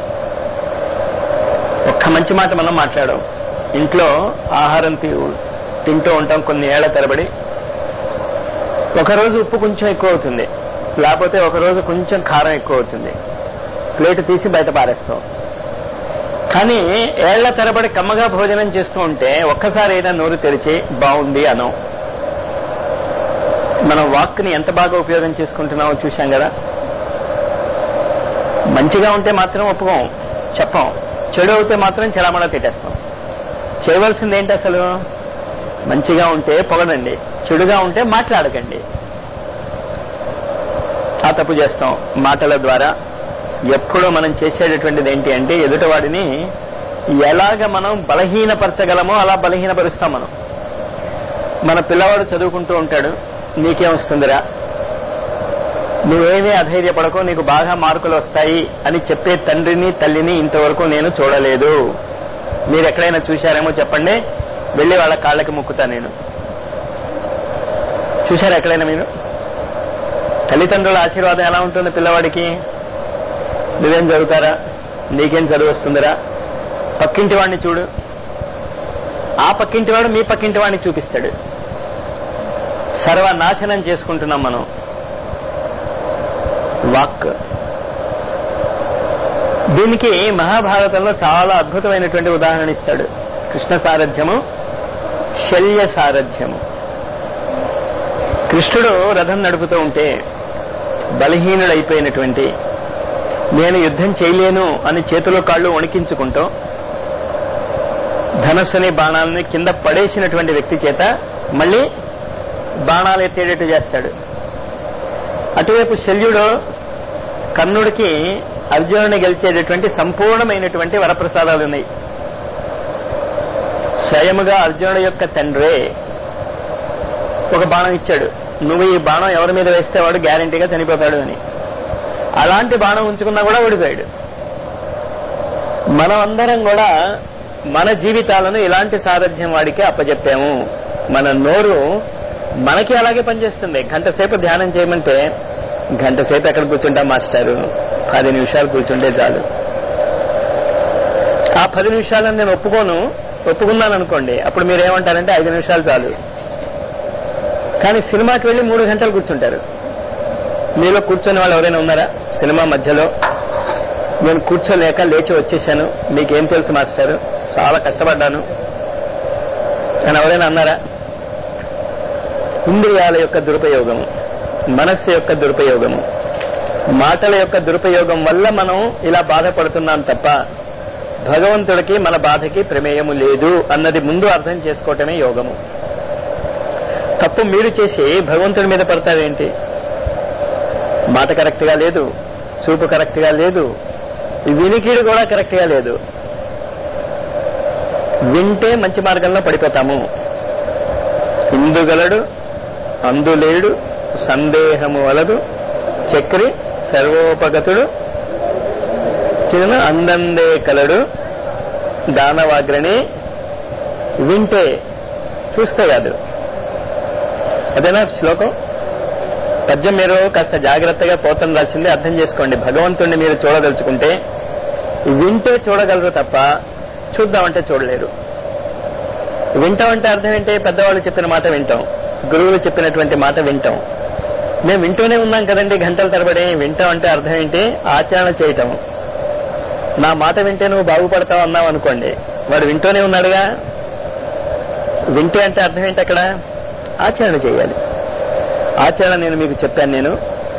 [SPEAKER 1] ఒక్క మంచి మాట మనం మాట్లాడాం ఇంట్లో ఆహారం తి- తింటూ ఉంటాం కొన్ని ఏళ్ల తరబడి ఒకరోజు ఉప్పు కొంచెం ఎక్కువ అవుతుంది లేకపోతే ఒకరోజు కొంచెం కారం ఎక్కువ అవుతుంది ప్లేట్ తీసి బయట పారేస్తాం కానీ ఏళ్ల తరబడి కమ్మగా భోజనం చేస్తూ ఉంటే ఒక్కసారి అయినా నోరు తెరిచి బాగుంది అనం మనం వాక్ని ఎంత బాగా ఉపయోగం చేసుకుంటున్నామో చూశాం కదా మంచిగా ఉంటే మాత్రం ఒప్పుకోం చెప్పం చెడు అవుతే మాత్రం చెలామణా తిట్టేస్తాం చేయవలసింది ఏంటి అసలు మంచిగా ఉంటే పొగడండి చెడుగా ఉంటే మాట్లాడకండి ఆ తప్పు చేస్తాం మాటల ద్వారా ఎప్పుడూ మనం చేసేటటువంటిది ఏంటి అంటే ఎదుటివాడిని ఎలాగ మనం బలహీనపరచగలమో అలా బలహీనపరుస్తాం మనం మన పిల్లవాడు చదువుకుంటూ ఉంటాడు నీకేం వస్తుందిరా నువ్వేమీ అధైర్యపడకు నీకు బాగా మార్కులు వస్తాయి అని చెప్పే తండ్రిని తల్లిని ఇంతవరకు నేను చూడలేదు మీరు ఎక్కడైనా చూశారేమో చెప్పండి వెళ్ళి వాళ్ళ కాళ్ళకి మొక్కుతా నేను చూశారా ఎక్కడైనా మీరు తల్లిదండ్రుల ఆశీర్వాదం ఎలా ఉంటుంది పిల్లవాడికి నువ్వేం చదువుతారా నీకేం చదువు వస్తుందిరా పక్కింటి వాడిని చూడు ఆ పక్కింటి వాడు మీ పక్కింటి వాడిని చూపిస్తాడు సర్వనాశనం చేసుకుంటున్నాం మనం వాక్ దీనికి మహాభారతంలో చాలా అద్భుతమైనటువంటి ఉదాహరణ ఇస్తాడు కృష్ణ సారథ్యము శల్య సారథ్యము కృష్ణుడు రథం నడుపుతూ ఉంటే బలహీనుడైపోయినటువంటి నేను యుద్ధం చేయలేను అని చేతిలో కాళ్ళు వణికించుకుంటూ ధనస్సుని బాణాలని కింద పడేసినటువంటి వ్యక్తి చేత మళ్ళీ బాణాలు ఎత్తేటట్టు చేస్తాడు అటువైపు శల్యుడు కర్ణుడికి అర్జునుడిని గెలిచేటటువంటి సంపూర్ణమైనటువంటి వరప్రసాదాలు ఉన్నాయి స్వయముగా అర్జునుడి యొక్క తండ్రే ఒక బాణం ఇచ్చాడు నువ్వు ఈ బాణం ఎవరి మీద వేస్తే వాడు గ్యారంటీగా చనిపోతాడు అని అలాంటి బాణం ఉంచుకున్నా కూడా ఓడిపోయాడు మనం అందరం కూడా మన జీవితాలను ఇలాంటి సారథ్యం వాడికి అప్పచెప్పాము మన నోరు మనకి అలాగే పనిచేస్తుంది గంట సేపు ధ్యానం చేయమంటే గంట సేపు ఎక్కడ కూర్చుంటాం మాస్టారు పది నిమిషాలు కూర్చుంటే చాలు ఆ పది నిమిషాలను నేను ఒప్పుకోను ఒప్పుకున్నాను అనుకోండి అప్పుడు మీరు ఏమంటారంటే ఐదు నిమిషాలు చాలు కానీ సినిమాకి వెళ్ళి మూడు గంటలు కూర్చుంటారు మీలో కూర్చొని వాళ్ళు ఎవరైనా ఉన్నారా సినిమా మధ్యలో నేను కూర్చోలేక లేచి వచ్చేసాను మీకేం తెలుసు మాస్టారు చాలా కష్టపడ్డాను అని ఎవరైనా అన్నారా ఇంద్రియాల యొక్క దురుపయోగము మనస్సు యొక్క దురుపయోగము మాటల యొక్క దురుపయోగం వల్ల మనం ఇలా బాధపడుతున్నాం తప్ప భగవంతుడికి మన బాధకి ప్రమేయము లేదు అన్నది ముందు అర్థం చేసుకోవటమే యోగము తప్పు మీరు చేసి భగవంతుడి మీద పడతారేంటి మాట కరెక్ట్ గా లేదు చూపు కరెక్ట్ గా లేదు వినికిడి కూడా కరెక్ట్ గా లేదు వింటే మంచి మార్గంలో పడిపోతాము ఇందుగలడు అందులేడు సందేహము వలదు చక్రి సర్వోపగతుడు తిన అందందే కలడు దానవాగ్రని వింటే చూస్తే కాదు అదేనా శ్లోకం పద్యం మీరు కాస్త జాగ్రత్తగా పోతం రాసింది అర్థం చేసుకోండి భగవంతుణ్ణి మీరు చూడదలుచుకుంటే వింటే చూడగలరు తప్ప చూద్దామంటే చూడలేరు వింటామంటే అర్థం ఏంటి పెద్దవాళ్ళు చెప్పిన మాట వింటాం గురువులు చెప్పినటువంటి మాట వింటాం మేము వింటూనే ఉన్నాం కదండి గంటల తరబడి వింటాం అంటే అర్థం ఏంటి ఆచరణ చేయటం నా మాట వింటే నువ్వు బాగుపడతావు అన్నావు అనుకోండి వాడు వింటూనే ఉన్నాడుగా వింటే అంటే అర్థం ఏంటి అక్కడ ఆచరణ చేయాలి ఆచరణ నేను మీకు చెప్పాను నేను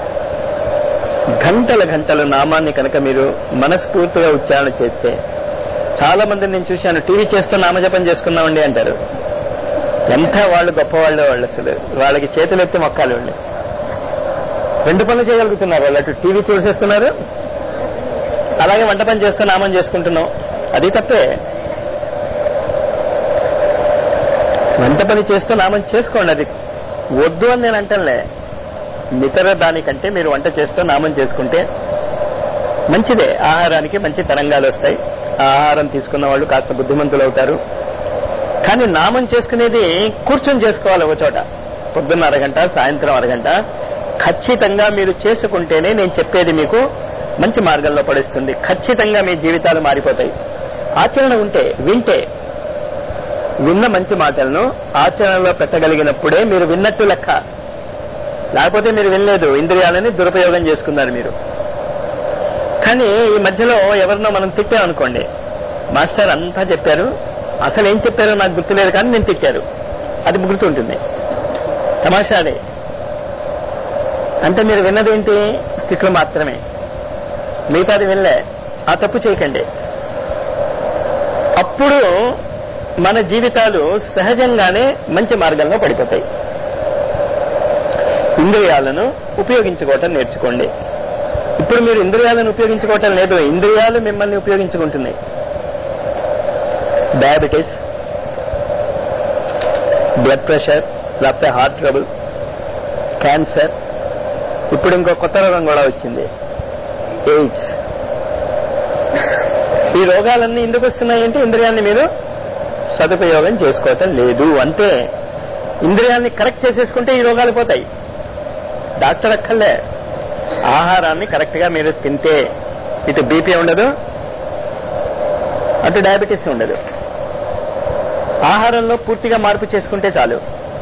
[SPEAKER 1] గంటల గంటలు నామాన్ని కనుక మీరు మనస్ఫూర్తిగా ఉచ్చారణ చేస్తే చాలా మంది నేను చూశాను టీవీ చేస్తూ నామజపం చేసుకున్నామండి అంటారు ఎంత వాళ్ళు గొప్పవాళ్ళు వాళ్ళు అసలు వాళ్ళకి చేతులు ఎత్తి మొక్కాలి వాళ్ళు రెండు పనులు చేయగలుగుతున్నారు వాళ్ళు అటు టీవీ చూసేస్తున్నారు అలాగే వంట పని చేస్తూ నామం చేసుకుంటున్నాం అది తప్పే వంట పని చేస్తూ నామం చేసుకోండి అది వద్దు అని నేను అంటలే ఇతర దానికంటే మీరు వంట చేస్తూ నామం చేసుకుంటే మంచిదే ఆహారానికి మంచి తరంగాలు వస్తాయి ఆ ఆహారం తీసుకున్న వాళ్ళు కాస్త బుద్ధిమంతులు అవుతారు కానీ నామం చేసుకునేది కూర్చొని చేసుకోవాలి ఒక చోట పొద్దున్న అరగంట సాయంత్రం అరగంట ఖచ్చితంగా మీరు చేసుకుంటేనే నేను చెప్పేది మీకు మంచి మార్గంలో పడిస్తుంది ఖచ్చితంగా మీ జీవితాలు మారిపోతాయి ఆచరణ ఉంటే వింటే విన్న మంచి మాటలను ఆచరణలో పెట్టగలిగినప్పుడే మీరు విన్నట్టు లెక్క లేకపోతే మీరు వినలేదు ఇంద్రియాలని దురుపయోగం చేసుకున్నారు మీరు కానీ ఈ మధ్యలో ఎవరినో మనం తిట్టామనుకోండి మాస్టర్ అంతా చెప్పారు అసలు ఏం చెప్పారో నాకు గుర్తులేదు కానీ నేను తిట్టారు అది గుర్తుంటుంది తమాషా అదే అంటే మీరు విన్నదేంటి తిట్లు మాత్రమే మిగతాది వినలే ఆ తప్పు చేయకండి అప్పుడు మన జీవితాలు సహజంగానే మంచి మార్గంలో పడిపోతాయి ఇంద్రియాలను ఉపయోగించుకోవటం నేర్చుకోండి ఇప్పుడు మీరు ఇంద్రియాలను ఉపయోగించుకోవటం లేదు ఇంద్రియాలు మిమ్మల్ని ఉపయోగించుకుంటున్నాయి డయాబెటీస్ బ్లడ్ ప్రెషర్ లేకపోతే హార్ట్ ట్రబుల్ క్యాన్సర్ ఇప్పుడు ఇంకో కొత్త రోగం కూడా వచ్చింది ఎయిడ్స్ ఈ రోగాలన్నీ ఎందుకు వస్తున్నాయంటే ఇంద్రియాన్ని మీరు సదుపయోగం చేసుకోవటం లేదు అంతే ఇంద్రియాన్ని కరెక్ట్ చేసేసుకుంటే ఈ రోగాలు పోతాయి డాక్టర్ అక్కర్లే ఆహారాన్ని కరెక్ట్ గా మీరు తింటే ఇటు బీపీ ఉండదు అటు డయాబెటీస్ ఉండదు ఆహారంలో పూర్తిగా మార్పు చేసుకుంటే చాలు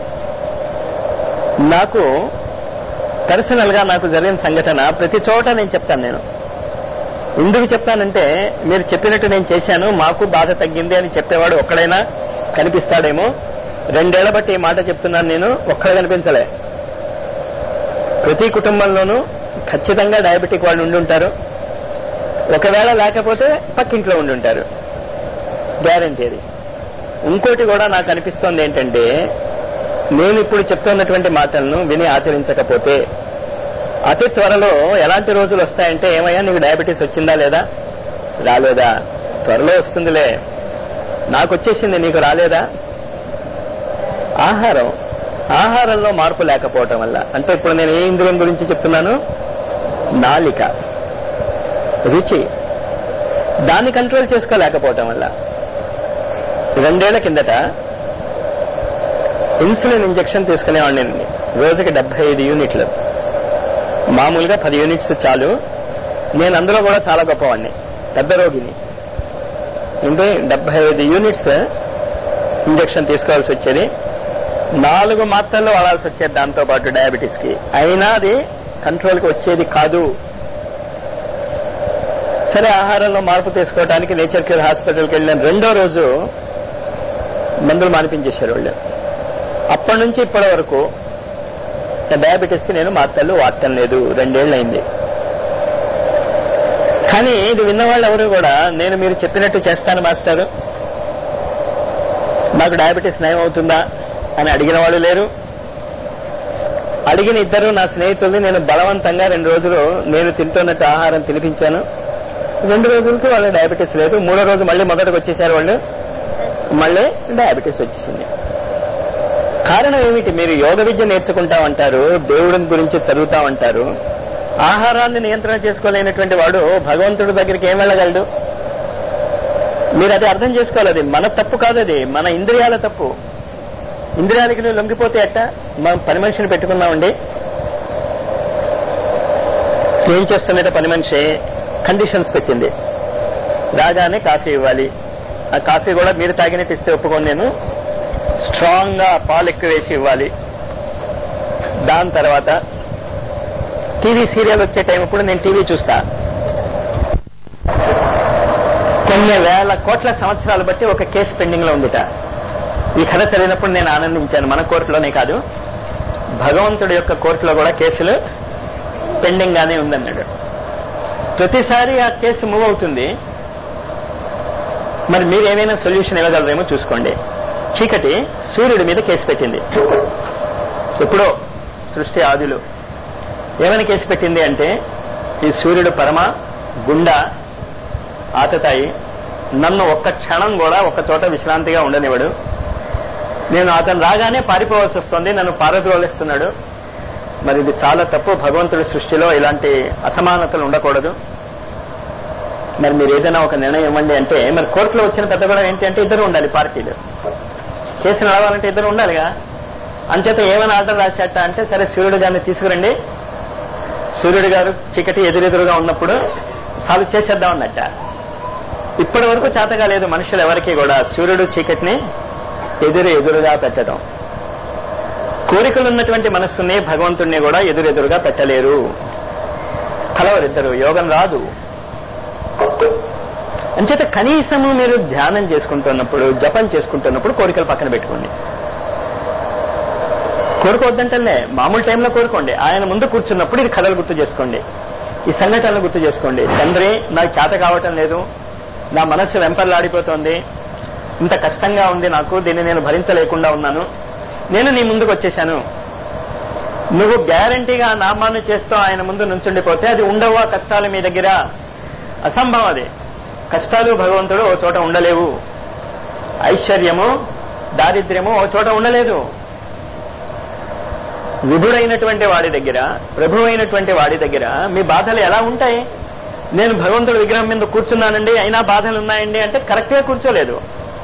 [SPEAKER 1] నాకు పర్సనల్ గా నాకు జరిగిన సంఘటన ప్రతి చోట నేను చెప్తాను నేను ఎందుకు చెప్తానంటే మీరు చెప్పినట్టు నేను చేశాను మాకు బాధ తగ్గింది అని చెప్పేవాడు ఒక్కడైనా కనిపిస్తాడేమో రెండేళ్ల బట్టి ఈ మాట చెప్తున్నాను నేను ఒక్కడ కనిపించలే ప్రతి కుటుంబంలోనూ ఖచ్చితంగా డయాబెటిక్ వాళ్ళు ఉండుంటారు ఒకవేళ లేకపోతే పక్కింట్లో ఉండుంటారు గ్యారంటీ అది ఇంకోటి కూడా నాకు అనిపిస్తోంది ఏంటంటే నేను ఇప్పుడు చెప్తున్నటువంటి మాటలను విని ఆచరించకపోతే అతి త్వరలో ఎలాంటి రోజులు వస్తాయంటే ఏమయ్యా నీకు డయాబెటీస్ వచ్చిందా లేదా రాలేదా త్వరలో వస్తుందిలే నాకు వచ్చేసింది నీకు రాలేదా ఆహారం ఆహారంలో మార్పు లేకపోవటం వల్ల అంటే ఇప్పుడు నేను ఏ ఇంద్రియం గురించి చెప్తున్నాను నాలిక రుచి దాన్ని కంట్రోల్ చేసుకోలేకపోవటం వల్ల రెండేళ్ల కిందట ఇన్సులిన్ ఇంజెక్షన్ తీసుకునేవాడిని నేను రోజుకి డెబ్బై ఐదు యూనిట్లు మామూలుగా పది యూనిట్స్ చాలు నేను అందులో కూడా చాలా గొప్పవాడిని పెద్ద రోగిని అంటే డెబ్బై ఐదు యూనిట్స్ ఇంజెక్షన్ తీసుకోవాల్సి వచ్చేది నాలుగు మాత్రలు వాడాల్సి వచ్చేది దాంతో పాటు డయాబెటీస్ కి అయినా అది కంట్రోల్కి వచ్చేది కాదు సరే ఆహారంలో మార్పు తీసుకోవడానికి నేచర్ క్యూర్ హాస్పిటల్కి వెళ్ళిన రెండో రోజు మందులు మానిపించేశారు వాళ్ళు అప్పటి నుంచి ఇప్పటి వరకు డయాబెటీస్ కి నేను మాత్రలు వాడటం లేదు రెండేళ్ళు అయింది కానీ ఇది విన్నవాళ్ళు ఎవరు కూడా నేను మీరు చెప్పినట్టు చేస్తాను మాస్టారు నాకు డయాబెటీస్ నయం అవుతుందా అని అడిగిన వాళ్ళు లేరు అడిగిన ఇద్దరు నా స్నేహితుల్ని నేను బలవంతంగా రెండు రోజులు నేను తింటున్నట్టు ఆహారం తినిపించాను రెండు రోజులకి వాళ్ళు డయాబెటీస్ లేదు మూడో రోజు మళ్ళీ మొదటికి వచ్చేసారు వాళ్ళు మళ్ళీ డయాబెటీస్ వచ్చేసింది కారణం ఏమిటి మీరు యోగ విద్య నేర్చుకుంటా ఉంటారు దేవుడి గురించి చదువుతా ఉంటారు ఆహారాన్ని నియంత్రణ చేసుకోలేనటువంటి వాడు భగవంతుడి దగ్గరికి ఏం వెళ్ళగలడు మీరు అది అర్థం చేసుకోవాలి అది మన తప్పు కాదు అది మన ఇంద్రియాల తప్పు ఇంద్రియానికి నువ్వు లొంగిపోతే అట్ట మనం పని మనిషిని పెట్టుకున్నామండి ఏం చేస్తున్నట్టు పని మనిషి కండిషన్స్ పెట్టింది రాగానే కాఫీ ఇవ్వాలి ఆ కాఫీ కూడా మీరు తాగినట్టు ఇస్తే ఒప్పుకోను నేను స్ట్రాంగ్ గా పాలు ఎక్కువ వేసి ఇవ్వాలి దాని తర్వాత టీవీ సీరియల్ వచ్చే టైం అప్పుడు నేను టీవీ చూస్తా కొన్ని వేల కోట్ల సంవత్సరాలు బట్టి ఒక కేసు పెండింగ్ లో ఉందిట ఈ కథ చదివినప్పుడు నేను ఆనందించాను మన కోర్టులోనే కాదు భగవంతుడి యొక్క కోర్టులో కూడా కేసులు పెండింగ్ గానే ఉందన్నాడు ప్రతిసారి ఆ కేసు మూవ్ అవుతుంది మరి మీరు ఏమైనా సొల్యూషన్ ఇవ్వగలరేమో చూసుకోండి చీకటి సూర్యుడి మీద కేసు పెట్టింది ఎప్పుడో సృష్టి ఆదిలో ఏమని కేసు పెట్టింది అంటే ఈ సూర్యుడు పరమ గుండ ఆతతాయి నన్ను ఒక్క క్షణం కూడా ఒక్క చోట విశ్రాంతిగా ఉండనివ్వడు నేను అతను రాగానే పారిపోవాల్సి వస్తుంది నన్ను పారద్రోలిస్తున్నాడు మరి ఇది చాలా తప్పు భగవంతుడి సృష్టిలో ఇలాంటి అసమానతలు ఉండకూడదు మరి మీరు ఏదైనా ఒక నిర్ణయం ఇవ్వండి అంటే మరి కోర్టులో వచ్చిన పెద్ద కూడా ఏంటి అంటే ఇద్దరు ఉండాలి పార్టీలు కేసు నడవాలంటే ఇద్దరు ఉండాలిగా అంచేత ఏమైనా ఆర్డర్ రాసేట అంటే సరే సూర్యుడు గారిని తీసుకురండి సూర్యుడు గారు చీకటి ఎదురెదురుగా ఉన్నప్పుడు సాల్వ్ చేసేద్దాం అన్నట్ట ఇప్పటి వరకు చేతగా లేదు మనుషులు ఎవరికి కూడా సూర్యుడు చీకటిని ఎదురు ఎదురుగా పెట్టడం కోరికలు ఉన్నటువంటి మనస్సుని భగవంతుణ్ణి కూడా ఎదురెదురుగా పెట్టలేరు కలవరిద్దరు యోగం రాదు అంచేత కనీసము మీరు ధ్యానం చేసుకుంటున్నప్పుడు జపం చేసుకుంటున్నప్పుడు కోరికలు పక్కన పెట్టుకోండి కోరుకోవద్దంటే మామూలు టైంలో కోరుకోండి ఆయన ముందు కూర్చున్నప్పుడు ఇది కథలు గుర్తు చేసుకోండి ఈ సంఘటనలు గుర్తు చేసుకోండి తండ్రి నాకు చేత కావటం లేదు నా మనస్సు వెంపర్లాడిపోతోంది ఇంత కష్టంగా ఉంది నాకు దీన్ని నేను భరించలేకుండా ఉన్నాను నేను నీ ముందుకు వచ్చేశాను నువ్వు గ్యారంటీగా ఆ నామాన్ని చేస్తూ ఆయన ముందు నుంచుండిపోతే అది ఉండవు ఆ కష్టాలు మీ దగ్గర అసంభవం అది కష్టాలు భగవంతుడు ఓ చోట ఉండలేవు ఐశ్వర్యము దారిద్ర్యము ఓ చోట ఉండలేదు విభుడైనటువంటి వాడి దగ్గర ప్రభు అయినటువంటి వాడి దగ్గర మీ బాధలు ఎలా ఉంటాయి నేను భగవంతుడి విగ్రహం మీద కూర్చున్నానండి అయినా బాధలు ఉన్నాయండి అంటే కరెక్ట్ గా కూర్చోలేదు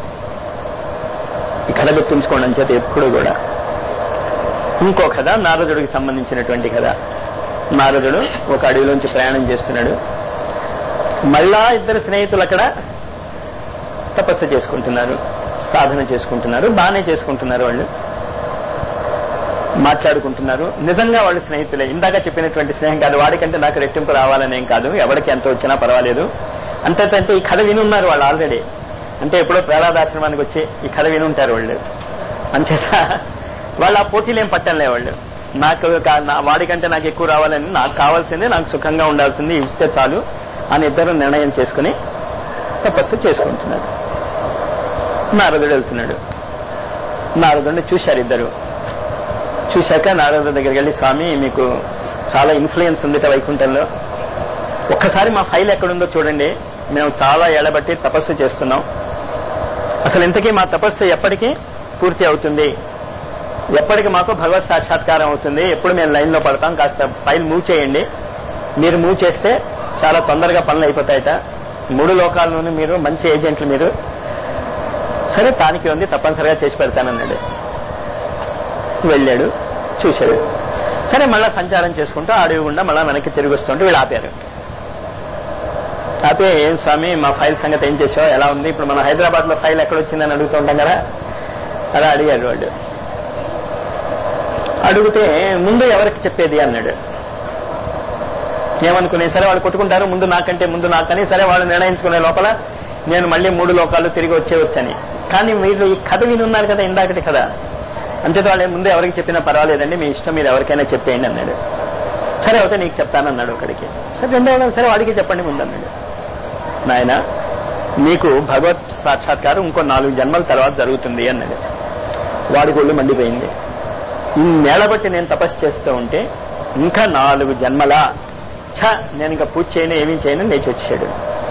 [SPEAKER 1] ఈ కథ గుర్తుంచుకోండి అని చేత ఎప్పుడు కూడా ఇంకో కథ నారదుడికి సంబంధించినటువంటి కథ నారదుడు ఒక అడవిలోంచి ప్రయాణం చేస్తున్నాడు మళ్ళా ఇద్దరు స్నేహితులు అక్కడ తపస్సు చేసుకుంటున్నారు సాధన చేసుకుంటున్నారు బాగానే చేసుకుంటున్నారు వాళ్ళు మాట్లాడుకుంటున్నారు నిజంగా వాళ్ళు స్నేహితులే ఇందాక చెప్పినటువంటి స్నేహం కాదు వాడికంటే నాకు రెట్టింపు రావాలనేం కాదు ఎవరికి ఎంత వచ్చినా పర్వాలేదు అంతేతంటే ఈ కథ వినున్నారు వాళ్ళు ఆల్రెడీ అంటే ఎప్పుడో ప్రహ్లాదాశ్రమానికి వచ్చి ఈ కథ వినుంటారు వాళ్ళు అంచేత వాళ్ళు ఆ పోటీలు ఏం పట్టంలే వాళ్ళు నాకు కా- నా- వాడికంటే నాకు ఎక్కువ రావాలని నాకు కావాల్సింది నాకు సుఖంగా ఉండాల్సింది ఇస్తే చాలు అని ఇద్దరు నిర్ణయం చేసుకుని తపస్సు చేసుకుంటున్నారు నారదుడు వెళ్తున్నాడు నారదుడిని చూశారు ఇద్దరు చూశాక నారదుడి దగ్గరికి వెళ్ళి స్వామి మీకు చాలా ఇన్ఫ్లుయెన్స్ ఉంది ఇట వైకుంఠంలో ఒక్కసారి మా ఫైల్ ఎక్కడుందో చూడండి మేము చాలా ఏళ్లబట్టి తపస్సు చేస్తున్నాం అసలు ఇంతకీ మా తపస్సు ఎప్పటికీ పూర్తి అవుతుంది ఎప్పటికి మాకు భగవత్ సాక్షాత్కారం అవుతుంది ఎప్పుడు మేము లైన్ లో పడతాం కాస్త ఫైల్ మూవ్ చేయండి మీరు మూవ్ చేస్తే చాలా తొందరగా పనులు అయిపోతాయట మూడు లోకాల్లోనూ మీరు మంచి ఏజెంట్లు మీరు సరే తానికి ఉంది తప్పనిసరిగా చేసి పెడతానన్నాడు వెళ్ళాడు చూశాడు సరే మళ్ళా సంచారం చేసుకుంటూ అడవి గుండా మళ్ళా వెనక్కి తిరిగి వస్తుంటే వీళ్ళు ఆపారు ఆపే ఏం స్వామి మా ఫైల్ సంగతి ఏం చేసావు ఎలా ఉంది ఇప్పుడు మన హైదరాబాద్ లో ఫైల్ ఎక్కడ వచ్చిందని అడుగుతూ ఉంటాం కదా అలా అడిగాడు వాడు అడిగితే ముందు ఎవరికి చెప్పేది అన్నాడు ఏమనుకునే సరే వాళ్ళు కొట్టుకుంటారు ముందు నాకంటే ముందు నాకని సరే వాళ్ళు నిర్ణయించుకునే లోపల నేను మళ్ళీ మూడు లోకాలు తిరిగి వచ్చేవచ్చని కానీ మీరు ఈ కథ వినున్నారు కదా ఇందాకటి కథ అంచేత వాళ్ళు ముందు ఎవరికి చెప్పినా పర్వాలేదండి మీ ఇష్టం మీరు ఎవరికైనా చెప్పేయండి అన్నాడు సరే అయితే నీకు చెప్తానన్నాడు ఒకడికి సరే రెండో వాళ్ళకి సరే వాడికి చెప్పండి ముందు అన్నాడు నాయన నీకు భగవత్ సాక్షాత్కారం ఇంకో నాలుగు జన్మల తర్వాత జరుగుతుంది అన్నాడు వాడికి ఒళ్ళు మండిపోయింది ఇన్నేళ్ల బట్టి నేను తపస్సు చేస్తూ ఉంటే ఇంకా నాలుగు జన్మల ఛ నేను ఇంకా పూజ చేయను ఏమీ చేయను లేచి వచ్చాడు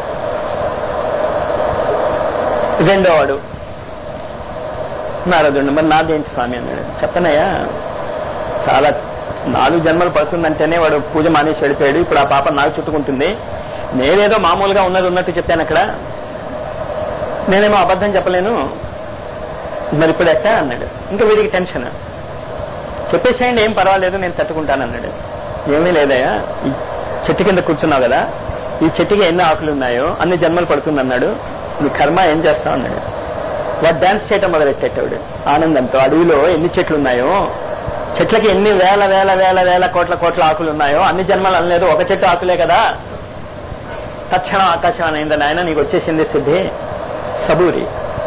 [SPEAKER 1] రెండో వాడు నారదుడు మరి నాదేంటి స్వామి అన్నాడు చెప్పనయ్యా చాలా నాలుగు జన్మలు పడుతుందంటేనే వాడు పూజ మానేసి వెళ్ళిపోయాడు ఇప్పుడు ఆ పాప నాకు చుట్టుకుంటుంది నేనేదో మామూలుగా ఉన్నది ఉన్నట్టు చెప్పాను అక్కడ నేనేమో అబద్ధం చెప్పలేను మరి ఇప్పుడు ఎట్టా అన్నాడు ఇంకా వీడికి టెన్షన్ చెప్పేసేయండి ఏం పర్వాలేదు నేను తట్టుకుంటానన్నాడు ఏమీ లేదయ్యా ఈ చెట్టు కింద కూర్చున్నావు కదా ఈ చెట్టుకి ఎన్ని ఆకులు ఉన్నాయో అన్ని జన్మలు పడుతుందన్నాడు నీ కర్మ ఏం చేస్తావు అన్నాడు వాడు డాన్స్ చేయటం మొదలెట్టేటాడు ఆనందంతో అడవిలో ఎన్ని చెట్లు ఉన్నాయో చెట్లకి ఎన్ని వేల వేల వేల వేల కోట్ల కోట్ల ఆకులు ఉన్నాయో అన్ని జన్మలు అనలేదు ఒక చెట్టు ఆకులే కదా తక్షణం ఆకాశం అయిందని ఆయన నీకు వచ్చేసింది సిద్ధి సబూరి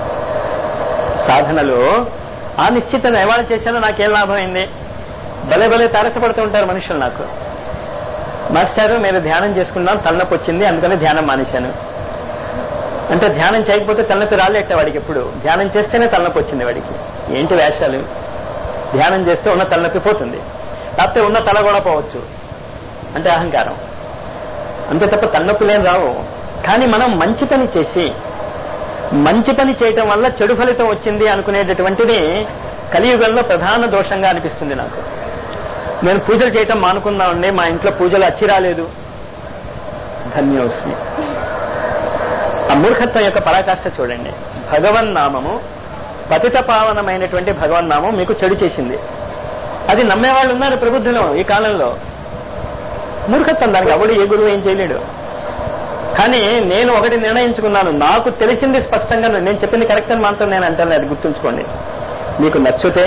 [SPEAKER 1] సాధనలో ఆ నిశ్చిత నివారణ చేశానో నాకేం లాభం అయింది భలే భలే తారసపడుతూ ఉంటారు మనుషులు నాకు మాస్టారు మీరు ధ్యానం చేసుకున్నాం తలనొప్పి వచ్చింది అందుకని ధ్యానం మానేశాను అంటే ధ్యానం చేయకపోతే తలనొప్పి రాలేట వాడికి ఎప్పుడు ధ్యానం చేస్తేనే తలనొప్పి వచ్చింది వాడికి ఏంటి వేషాలు ధ్యానం చేస్తే ఉన్న తలనొప్పి పోతుంది లేకపోతే ఉన్న తల కూడా పోవచ్చు అంటే అహంకారం అంతే తప్ప తలనొప్పులేం రావు కానీ మనం మంచి పని చేసి మంచి పని చేయటం వల్ల చెడు ఫలితం వచ్చింది అనుకునేటటువంటిది కలియుగంలో ప్రధాన దోషంగా అనిపిస్తుంది నాకు నేను పూజలు చేయటం మానుకుందామండి మా ఇంట్లో పూజలు అచ్చి రాలేదు ధన్యోస్మి ఆ మూర్ఖత్వం యొక్క పరాకాష్ట చూడండి భగవన్ నామము పతిత పావనమైనటువంటి భగవన్ నామం మీకు చెడు చేసింది అది నమ్మేవాళ్ళు ఉన్నారు ప్రబుద్ధులు ఈ కాలంలో మూర్ఖత్వం దానికి ఎవడు ఏ గురువు ఏం చేయలేడు కానీ నేను ఒకటి నిర్ణయించుకున్నాను నాకు తెలిసింది స్పష్టంగా నేను చెప్పింది కరెక్ట్ అని మాత్రం నేను అంటాను అది గుర్తుంచుకోండి మీకు నచ్చితే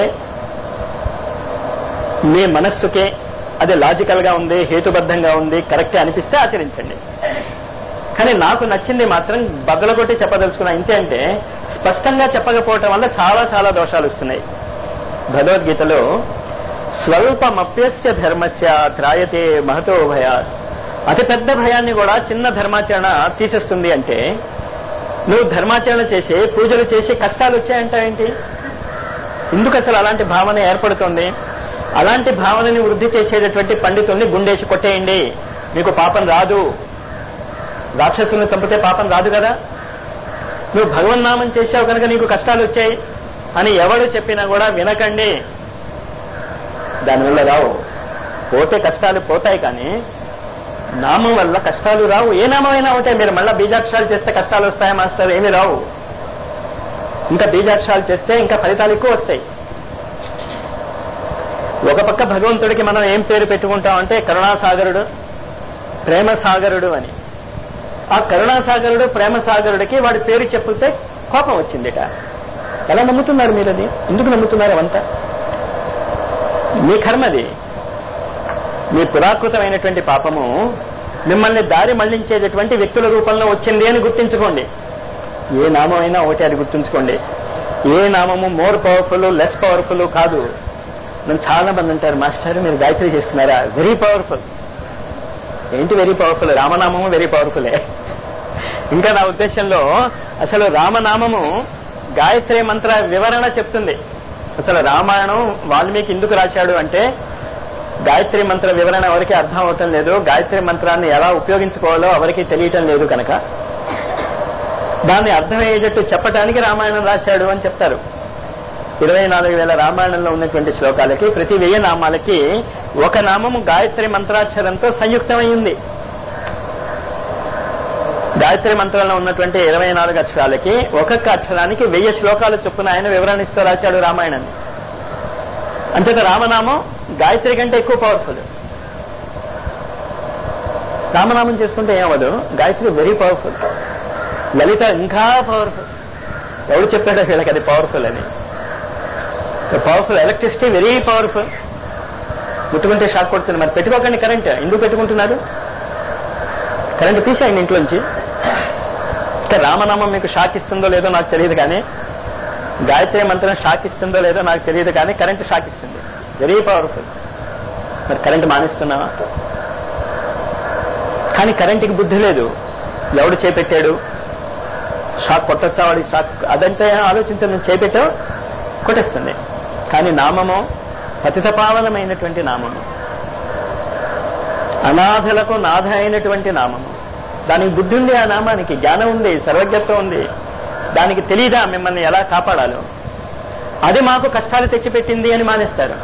[SPEAKER 1] మీ మనస్సుకే అది లాజికల్ గా ఉంది హేతుబద్ధంగా ఉంది కరెక్టే అనిపిస్తే ఆచరించండి కానీ నాకు నచ్చింది మాత్రం బద్దలగొట్టి చెప్పదలుచుకున్నా ఇంతే అంటే స్పష్టంగా చెప్పకపోవటం వల్ల చాలా చాలా దోషాలు వస్తున్నాయి భగవద్గీతలో స్వల్పమప్యస్య ధర్మస్య త్రాయతే మహతో భయాత్ అతి పెద్ద భయాన్ని కూడా చిన్న ధర్మాచరణ తీసేస్తుంది అంటే నువ్వు ధర్మాచరణ చేసి పూజలు చేసి కష్టాలు వచ్చాయంటావేంటి ఎందుకు అసలు అలాంటి భావన ఏర్పడుతోంది అలాంటి భావనని వృద్ధి చేసేటటువంటి పండితుల్ని గుండేసి కొట్టేయండి మీకు పాపం రాదు రాక్షసుల్ని చంపితే పాపం రాదు కదా నువ్వు భగవన్నామం చేసావు కనుక నీకు కష్టాలు వచ్చాయి అని ఎవడు చెప్పినా కూడా వినకండి దానివల్ల రావు పోతే కష్టాలు పోతాయి కానీ నామం వల్ల కష్టాలు రావు ఏ నామైనా అవుతాయి మీరు మళ్ళా బీజాక్షరాలు చేస్తే కష్టాలు వస్తాయా మాస్టర్ ఏమి రావు ఇంకా బీజాక్షరాలు చేస్తే ఇంకా ఫలితాలు ఎక్కువ వస్తాయి ఒక పక్క భగవంతుడికి మనం ఏం పేరు పెట్టుకుంటాం అంటే కరుణాసాగరుడు ప్రేమ సాగరుడు అని ఆ కరుణాసాగరుడు ప్రేమ సాగరుడికి వాడి పేరు చెప్తే కోపం వచ్చిందిట ఎలా నమ్ముతున్నారు మీరు అది ఎందుకు నమ్ముతున్నారు అవంతా మీ కర్మది మీ పురాకృతమైనటువంటి పాపము మిమ్మల్ని దారి మళ్లించేటటువంటి వ్యక్తుల రూపంలో వచ్చింది అని గుర్తించుకోండి ఏ నామం అయినా ఒకటి అది గుర్తుంచుకోండి ఏ నామము మోర్ పవర్ఫుల్ లెస్ పవర్ఫుల్ కాదు నన్ను చాలా మంది అంటారు మాస్టర్ మీరు గాయత్రి చేస్తున్నారా వెరీ పవర్ఫుల్ ఏంటి వెరీ పవర్ఫుల్ రామనామము వెరీ పవర్ఫులే ఇంకా నా ఉద్దేశంలో అసలు రామనామము గాయత్రి మంత్ర వివరణ చెప్తుంది అసలు రామాయణం వాల్మీకి ఎందుకు రాశాడు అంటే గాయత్రి మంత్ర వివరణ ఎవరికి అర్థం అవటం లేదు గాయత్రి మంత్రాన్ని ఎలా ఉపయోగించుకోవాలో ఎవరికి తెలియటం లేదు కనుక దాన్ని అర్థమయ్యేటట్టు చెప్పటానికి రామాయణం రాశాడు అని చెప్తారు ఇరవై నాలుగు వేల రామాయణంలో ఉన్నటువంటి శ్లోకాలకి ప్రతి వెయ్యి నామాలకి ఒక నామము గాయత్రి మంత్రాక్షరంతో సంయుక్తమైంది గాయత్రి మంత్రంలో ఉన్నటువంటి ఇరవై నాలుగు అక్షరాలకి ఒక్కొక్క అక్షరానికి వెయ్యి శ్లోకాలు చొప్పున ఆయన వివరణిస్తూ రాశాడు రామాయణాన్ని అంచేత రామనామం గాయత్రి కంటే ఎక్కువ పవర్ఫుల్ రామనామం చేసుకుంటే ఏమవదు గాయత్రి వెరీ పవర్ఫుల్ లలిత ఇంకా పవర్ఫుల్ ఎవడు చెప్పాడో వీళ్ళకి అది పవర్ఫుల్ అని పవర్ఫుల్ ఎలక్ట్రిసిటీ వెరీ పవర్ఫుల్ ముట్టుకుంటే షాక్ కొడుతుంది మరి పెట్టుకోకండి కరెంట్ ఎందుకు పెట్టుకుంటున్నారు కరెంట్ తీసేయండి ఇంట్లోంచి ఇంకా రామనామం మీకు షాక్ ఇస్తుందో లేదో నాకు తెలియదు కానీ గాయత్రి మంత్రం షాక్ ఇస్తుందో లేదో నాకు తెలియదు కానీ కరెంట్ షాక్ ఇస్తుంది వెరీ పవర్ఫుల్ మరి కరెంట్ మానేస్తున్నావా కానీ కరెంటుకి బుద్ధి లేదు ఎవడు చేపెట్టాడు షాక్ కొట్టొచ్చా వాడి షాక్ అదంతా ఆలోచించి నువ్వు చేపెట్టావు కొట్టేస్తుంది కానీ నామము పతితపావనమైనటువంటి నామము అనాథలకు నాథ అయినటువంటి నామము దానికి బుద్ధి ఉంది ఆ నామానికి జ్ఞానం ఉంది సర్వజ్ఞత్వం ఉంది దానికి తెలీదా మిమ్మల్ని ఎలా కాపాడాలో అది మాకు కష్టాలు తెచ్చిపెట్టింది అని మానేస్తారు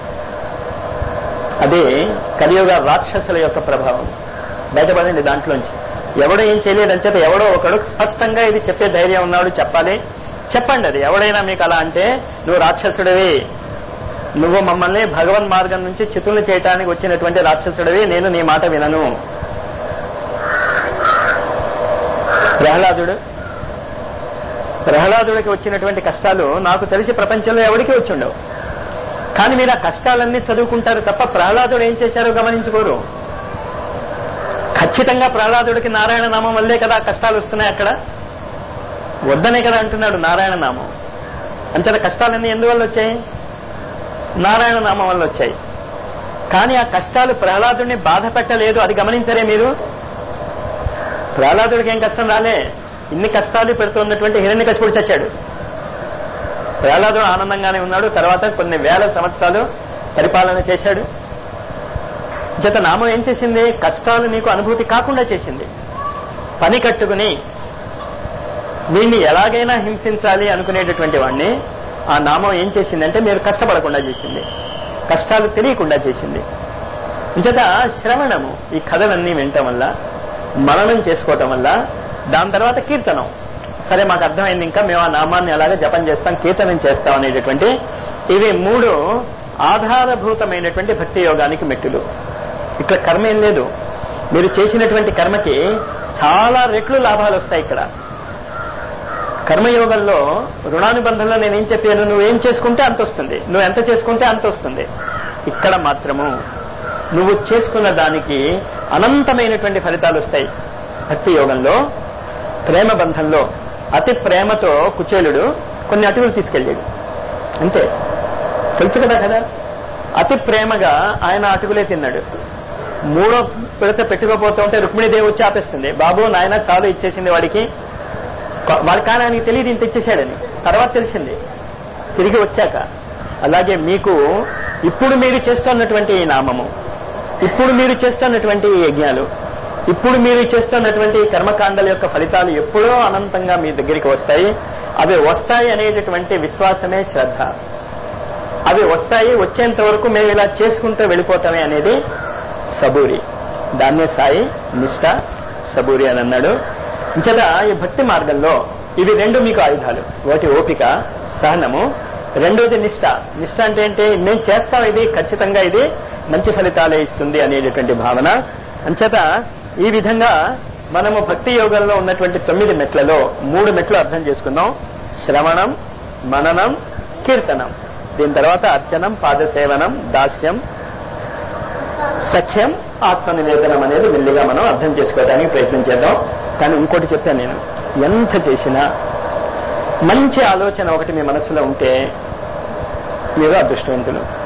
[SPEAKER 1] అదే కలియుగ రాక్షసుల యొక్క ప్రభావం బయటపడండి దాంట్లోంచి ఎవడో ఏం చేయలేదని చెప్పి ఎవడో ఒకడు స్పష్టంగా ఇది చెప్పే ధైర్యం ఉన్నాడు చెప్పాలి చెప్పండి అది ఎవడైనా మీకు అలా అంటే నువ్వు రాక్షసుడివి నువ్వు మమ్మల్ని భగవన్ మార్గం నుంచి చితులు చేయటానికి వచ్చినటువంటి రాక్షసుడివి నేను నీ మాట వినను ప్రహ్లాదుడు ప్రహ్లాదుడికి వచ్చినటువంటి కష్టాలు నాకు తెలిసి ప్రపంచంలో ఎవరికి వచ్చిండవు కానీ మీరు ఆ కష్టాలన్నీ చదువుకుంటారు తప్ప ప్రహ్లాదుడు ఏం చేశారో గమనించుకోరు ఖచ్చితంగా ప్రహ్లాదుడికి నారాయణ నామం వల్లే కదా ఆ కష్టాలు వస్తున్నాయి అక్కడ వద్దనే కదా అంటున్నాడు నారాయణ నామం అంతేత కష్టాలన్నీ ఎందువల్ల వచ్చాయి నారాయణ నామం వల్ల వచ్చాయి కానీ ఆ కష్టాలు ప్రహ్లాదుడిని బాధ పెట్టలేదు అది గమనించరే మీరు ప్రహ్లాదుడికి ఏం కష్టం రాలే ఇన్ని కష్టాలు పెడుతున్నటువంటి హిరణ్య కశిపుడు చచ్చాడు ప్రహ్లాదుడు ఆనందంగానే ఉన్నాడు తర్వాత కొన్ని వేల సంవత్సరాలు పరిపాలన చేశాడు జత నామం ఏం చేసింది కష్టాలు నీకు అనుభూతి కాకుండా చేసింది పని కట్టుకుని వీడిని ఎలాగైనా హింసించాలి అనుకునేటటువంటి వాడిని ఆ నామం ఏం చేసిందంటే మీరు కష్టపడకుండా చేసింది కష్టాలు తెలియకుండా చేసింది ఇంచేత శ్రవణము ఈ కథలన్నీ వినటం వల్ల మననం చేసుకోవటం వల్ల దాని తర్వాత కీర్తనం సరే మాకు అర్థమైంది ఇంకా మేము ఆ నామాన్ని అలాగే జపం చేస్తాం కీర్తనం చేస్తాం అనేటటువంటి ఇవి మూడు ఆధారభూతమైనటువంటి భక్తి యోగానికి మెట్టులు ఇక్కడ కర్మ ఏం లేదు మీరు చేసినటువంటి కర్మకి చాలా రెట్లు లాభాలు వస్తాయి ఇక్కడ కర్మయోగంలో రుణానుబంధంలో నేనేం చెప్పాను నువ్వేం చేసుకుంటే అంత వస్తుంది నువ్వు ఎంత చేసుకుంటే అంత వస్తుంది ఇక్కడ మాత్రము నువ్వు చేసుకున్న దానికి అనంతమైనటువంటి ఫలితాలు వస్తాయి భక్తి యోగంలో ప్రేమ బంధంలో అతి ప్రేమతో కుచేలుడు కొన్ని అటుకులు తీసుకెళ్ళాడు అంతే తెలుసు కదా కదా అతి ప్రేమగా ఆయన అటుకులే తిన్నాడు మూడో పిడత పెట్టుకోపోతూ ఉంటే రుక్మిణీదేవి వచ్చి ఆపేస్తుంది బాబు నాయన చాలు ఇచ్చేసింది వాడికి వాడి కానీ ఆయనకి తెలియదు ఇంత ఇచ్చేసాడని తర్వాత తెలిసింది తిరిగి వచ్చాక అలాగే మీకు ఇప్పుడు మీరు చేస్తున్నటువంటి ఈ నామము ఇప్పుడు మీరు చేస్తున్నటువంటి ఈ యజ్ఞాలు ఇప్పుడు మీరు చేస్తున్నటువంటి ఈ కర్మకాండల యొక్క ఫలితాలు ఎప్పుడో అనంతంగా మీ దగ్గరికి వస్తాయి అవి వస్తాయి అనేటటువంటి విశ్వాసమే శ్రద్ధ అవి వస్తాయి వచ్చేంత వరకు మేము ఇలా చేసుకుంటూ వెళ్ళిపోతామే అనేది సబూరి దాన్నే సాయి నిష్ట సబూరి అని అన్నాడు ఇంచట ఈ భక్తి మార్గంలో ఇవి రెండు మీకు ఆయుధాలు ఒకటి ఓపిక సహనము రెండోది నిష్ట నిష్ట అంటే ఏంటి మేము చేస్తాం ఇది ఖచ్చితంగా ఇది మంచి ఫలితాలే ఇస్తుంది అనేటటువంటి భావన అంచేత ఈ విధంగా మనము భక్తి యోగంలో ఉన్నటువంటి తొమ్మిది మెట్లలో మూడు మెట్లు అర్థం చేసుకుందాం శ్రవణం మననం కీర్తనం దీని తర్వాత అర్చనం పాదసేవనం దాస్యం సఖ్యం ఆత్మనివేదనం అనేది మెల్లిగా మనం అర్థం చేసుకోవడానికి ప్రయత్నం చేద్దాం కానీ ఇంకోటి చెప్పాను నేను ఎంత చేసినా మంచి ఆలోచన ఒకటి మీ మనసులో ఉంటే మీరు అదృష్టవంతులు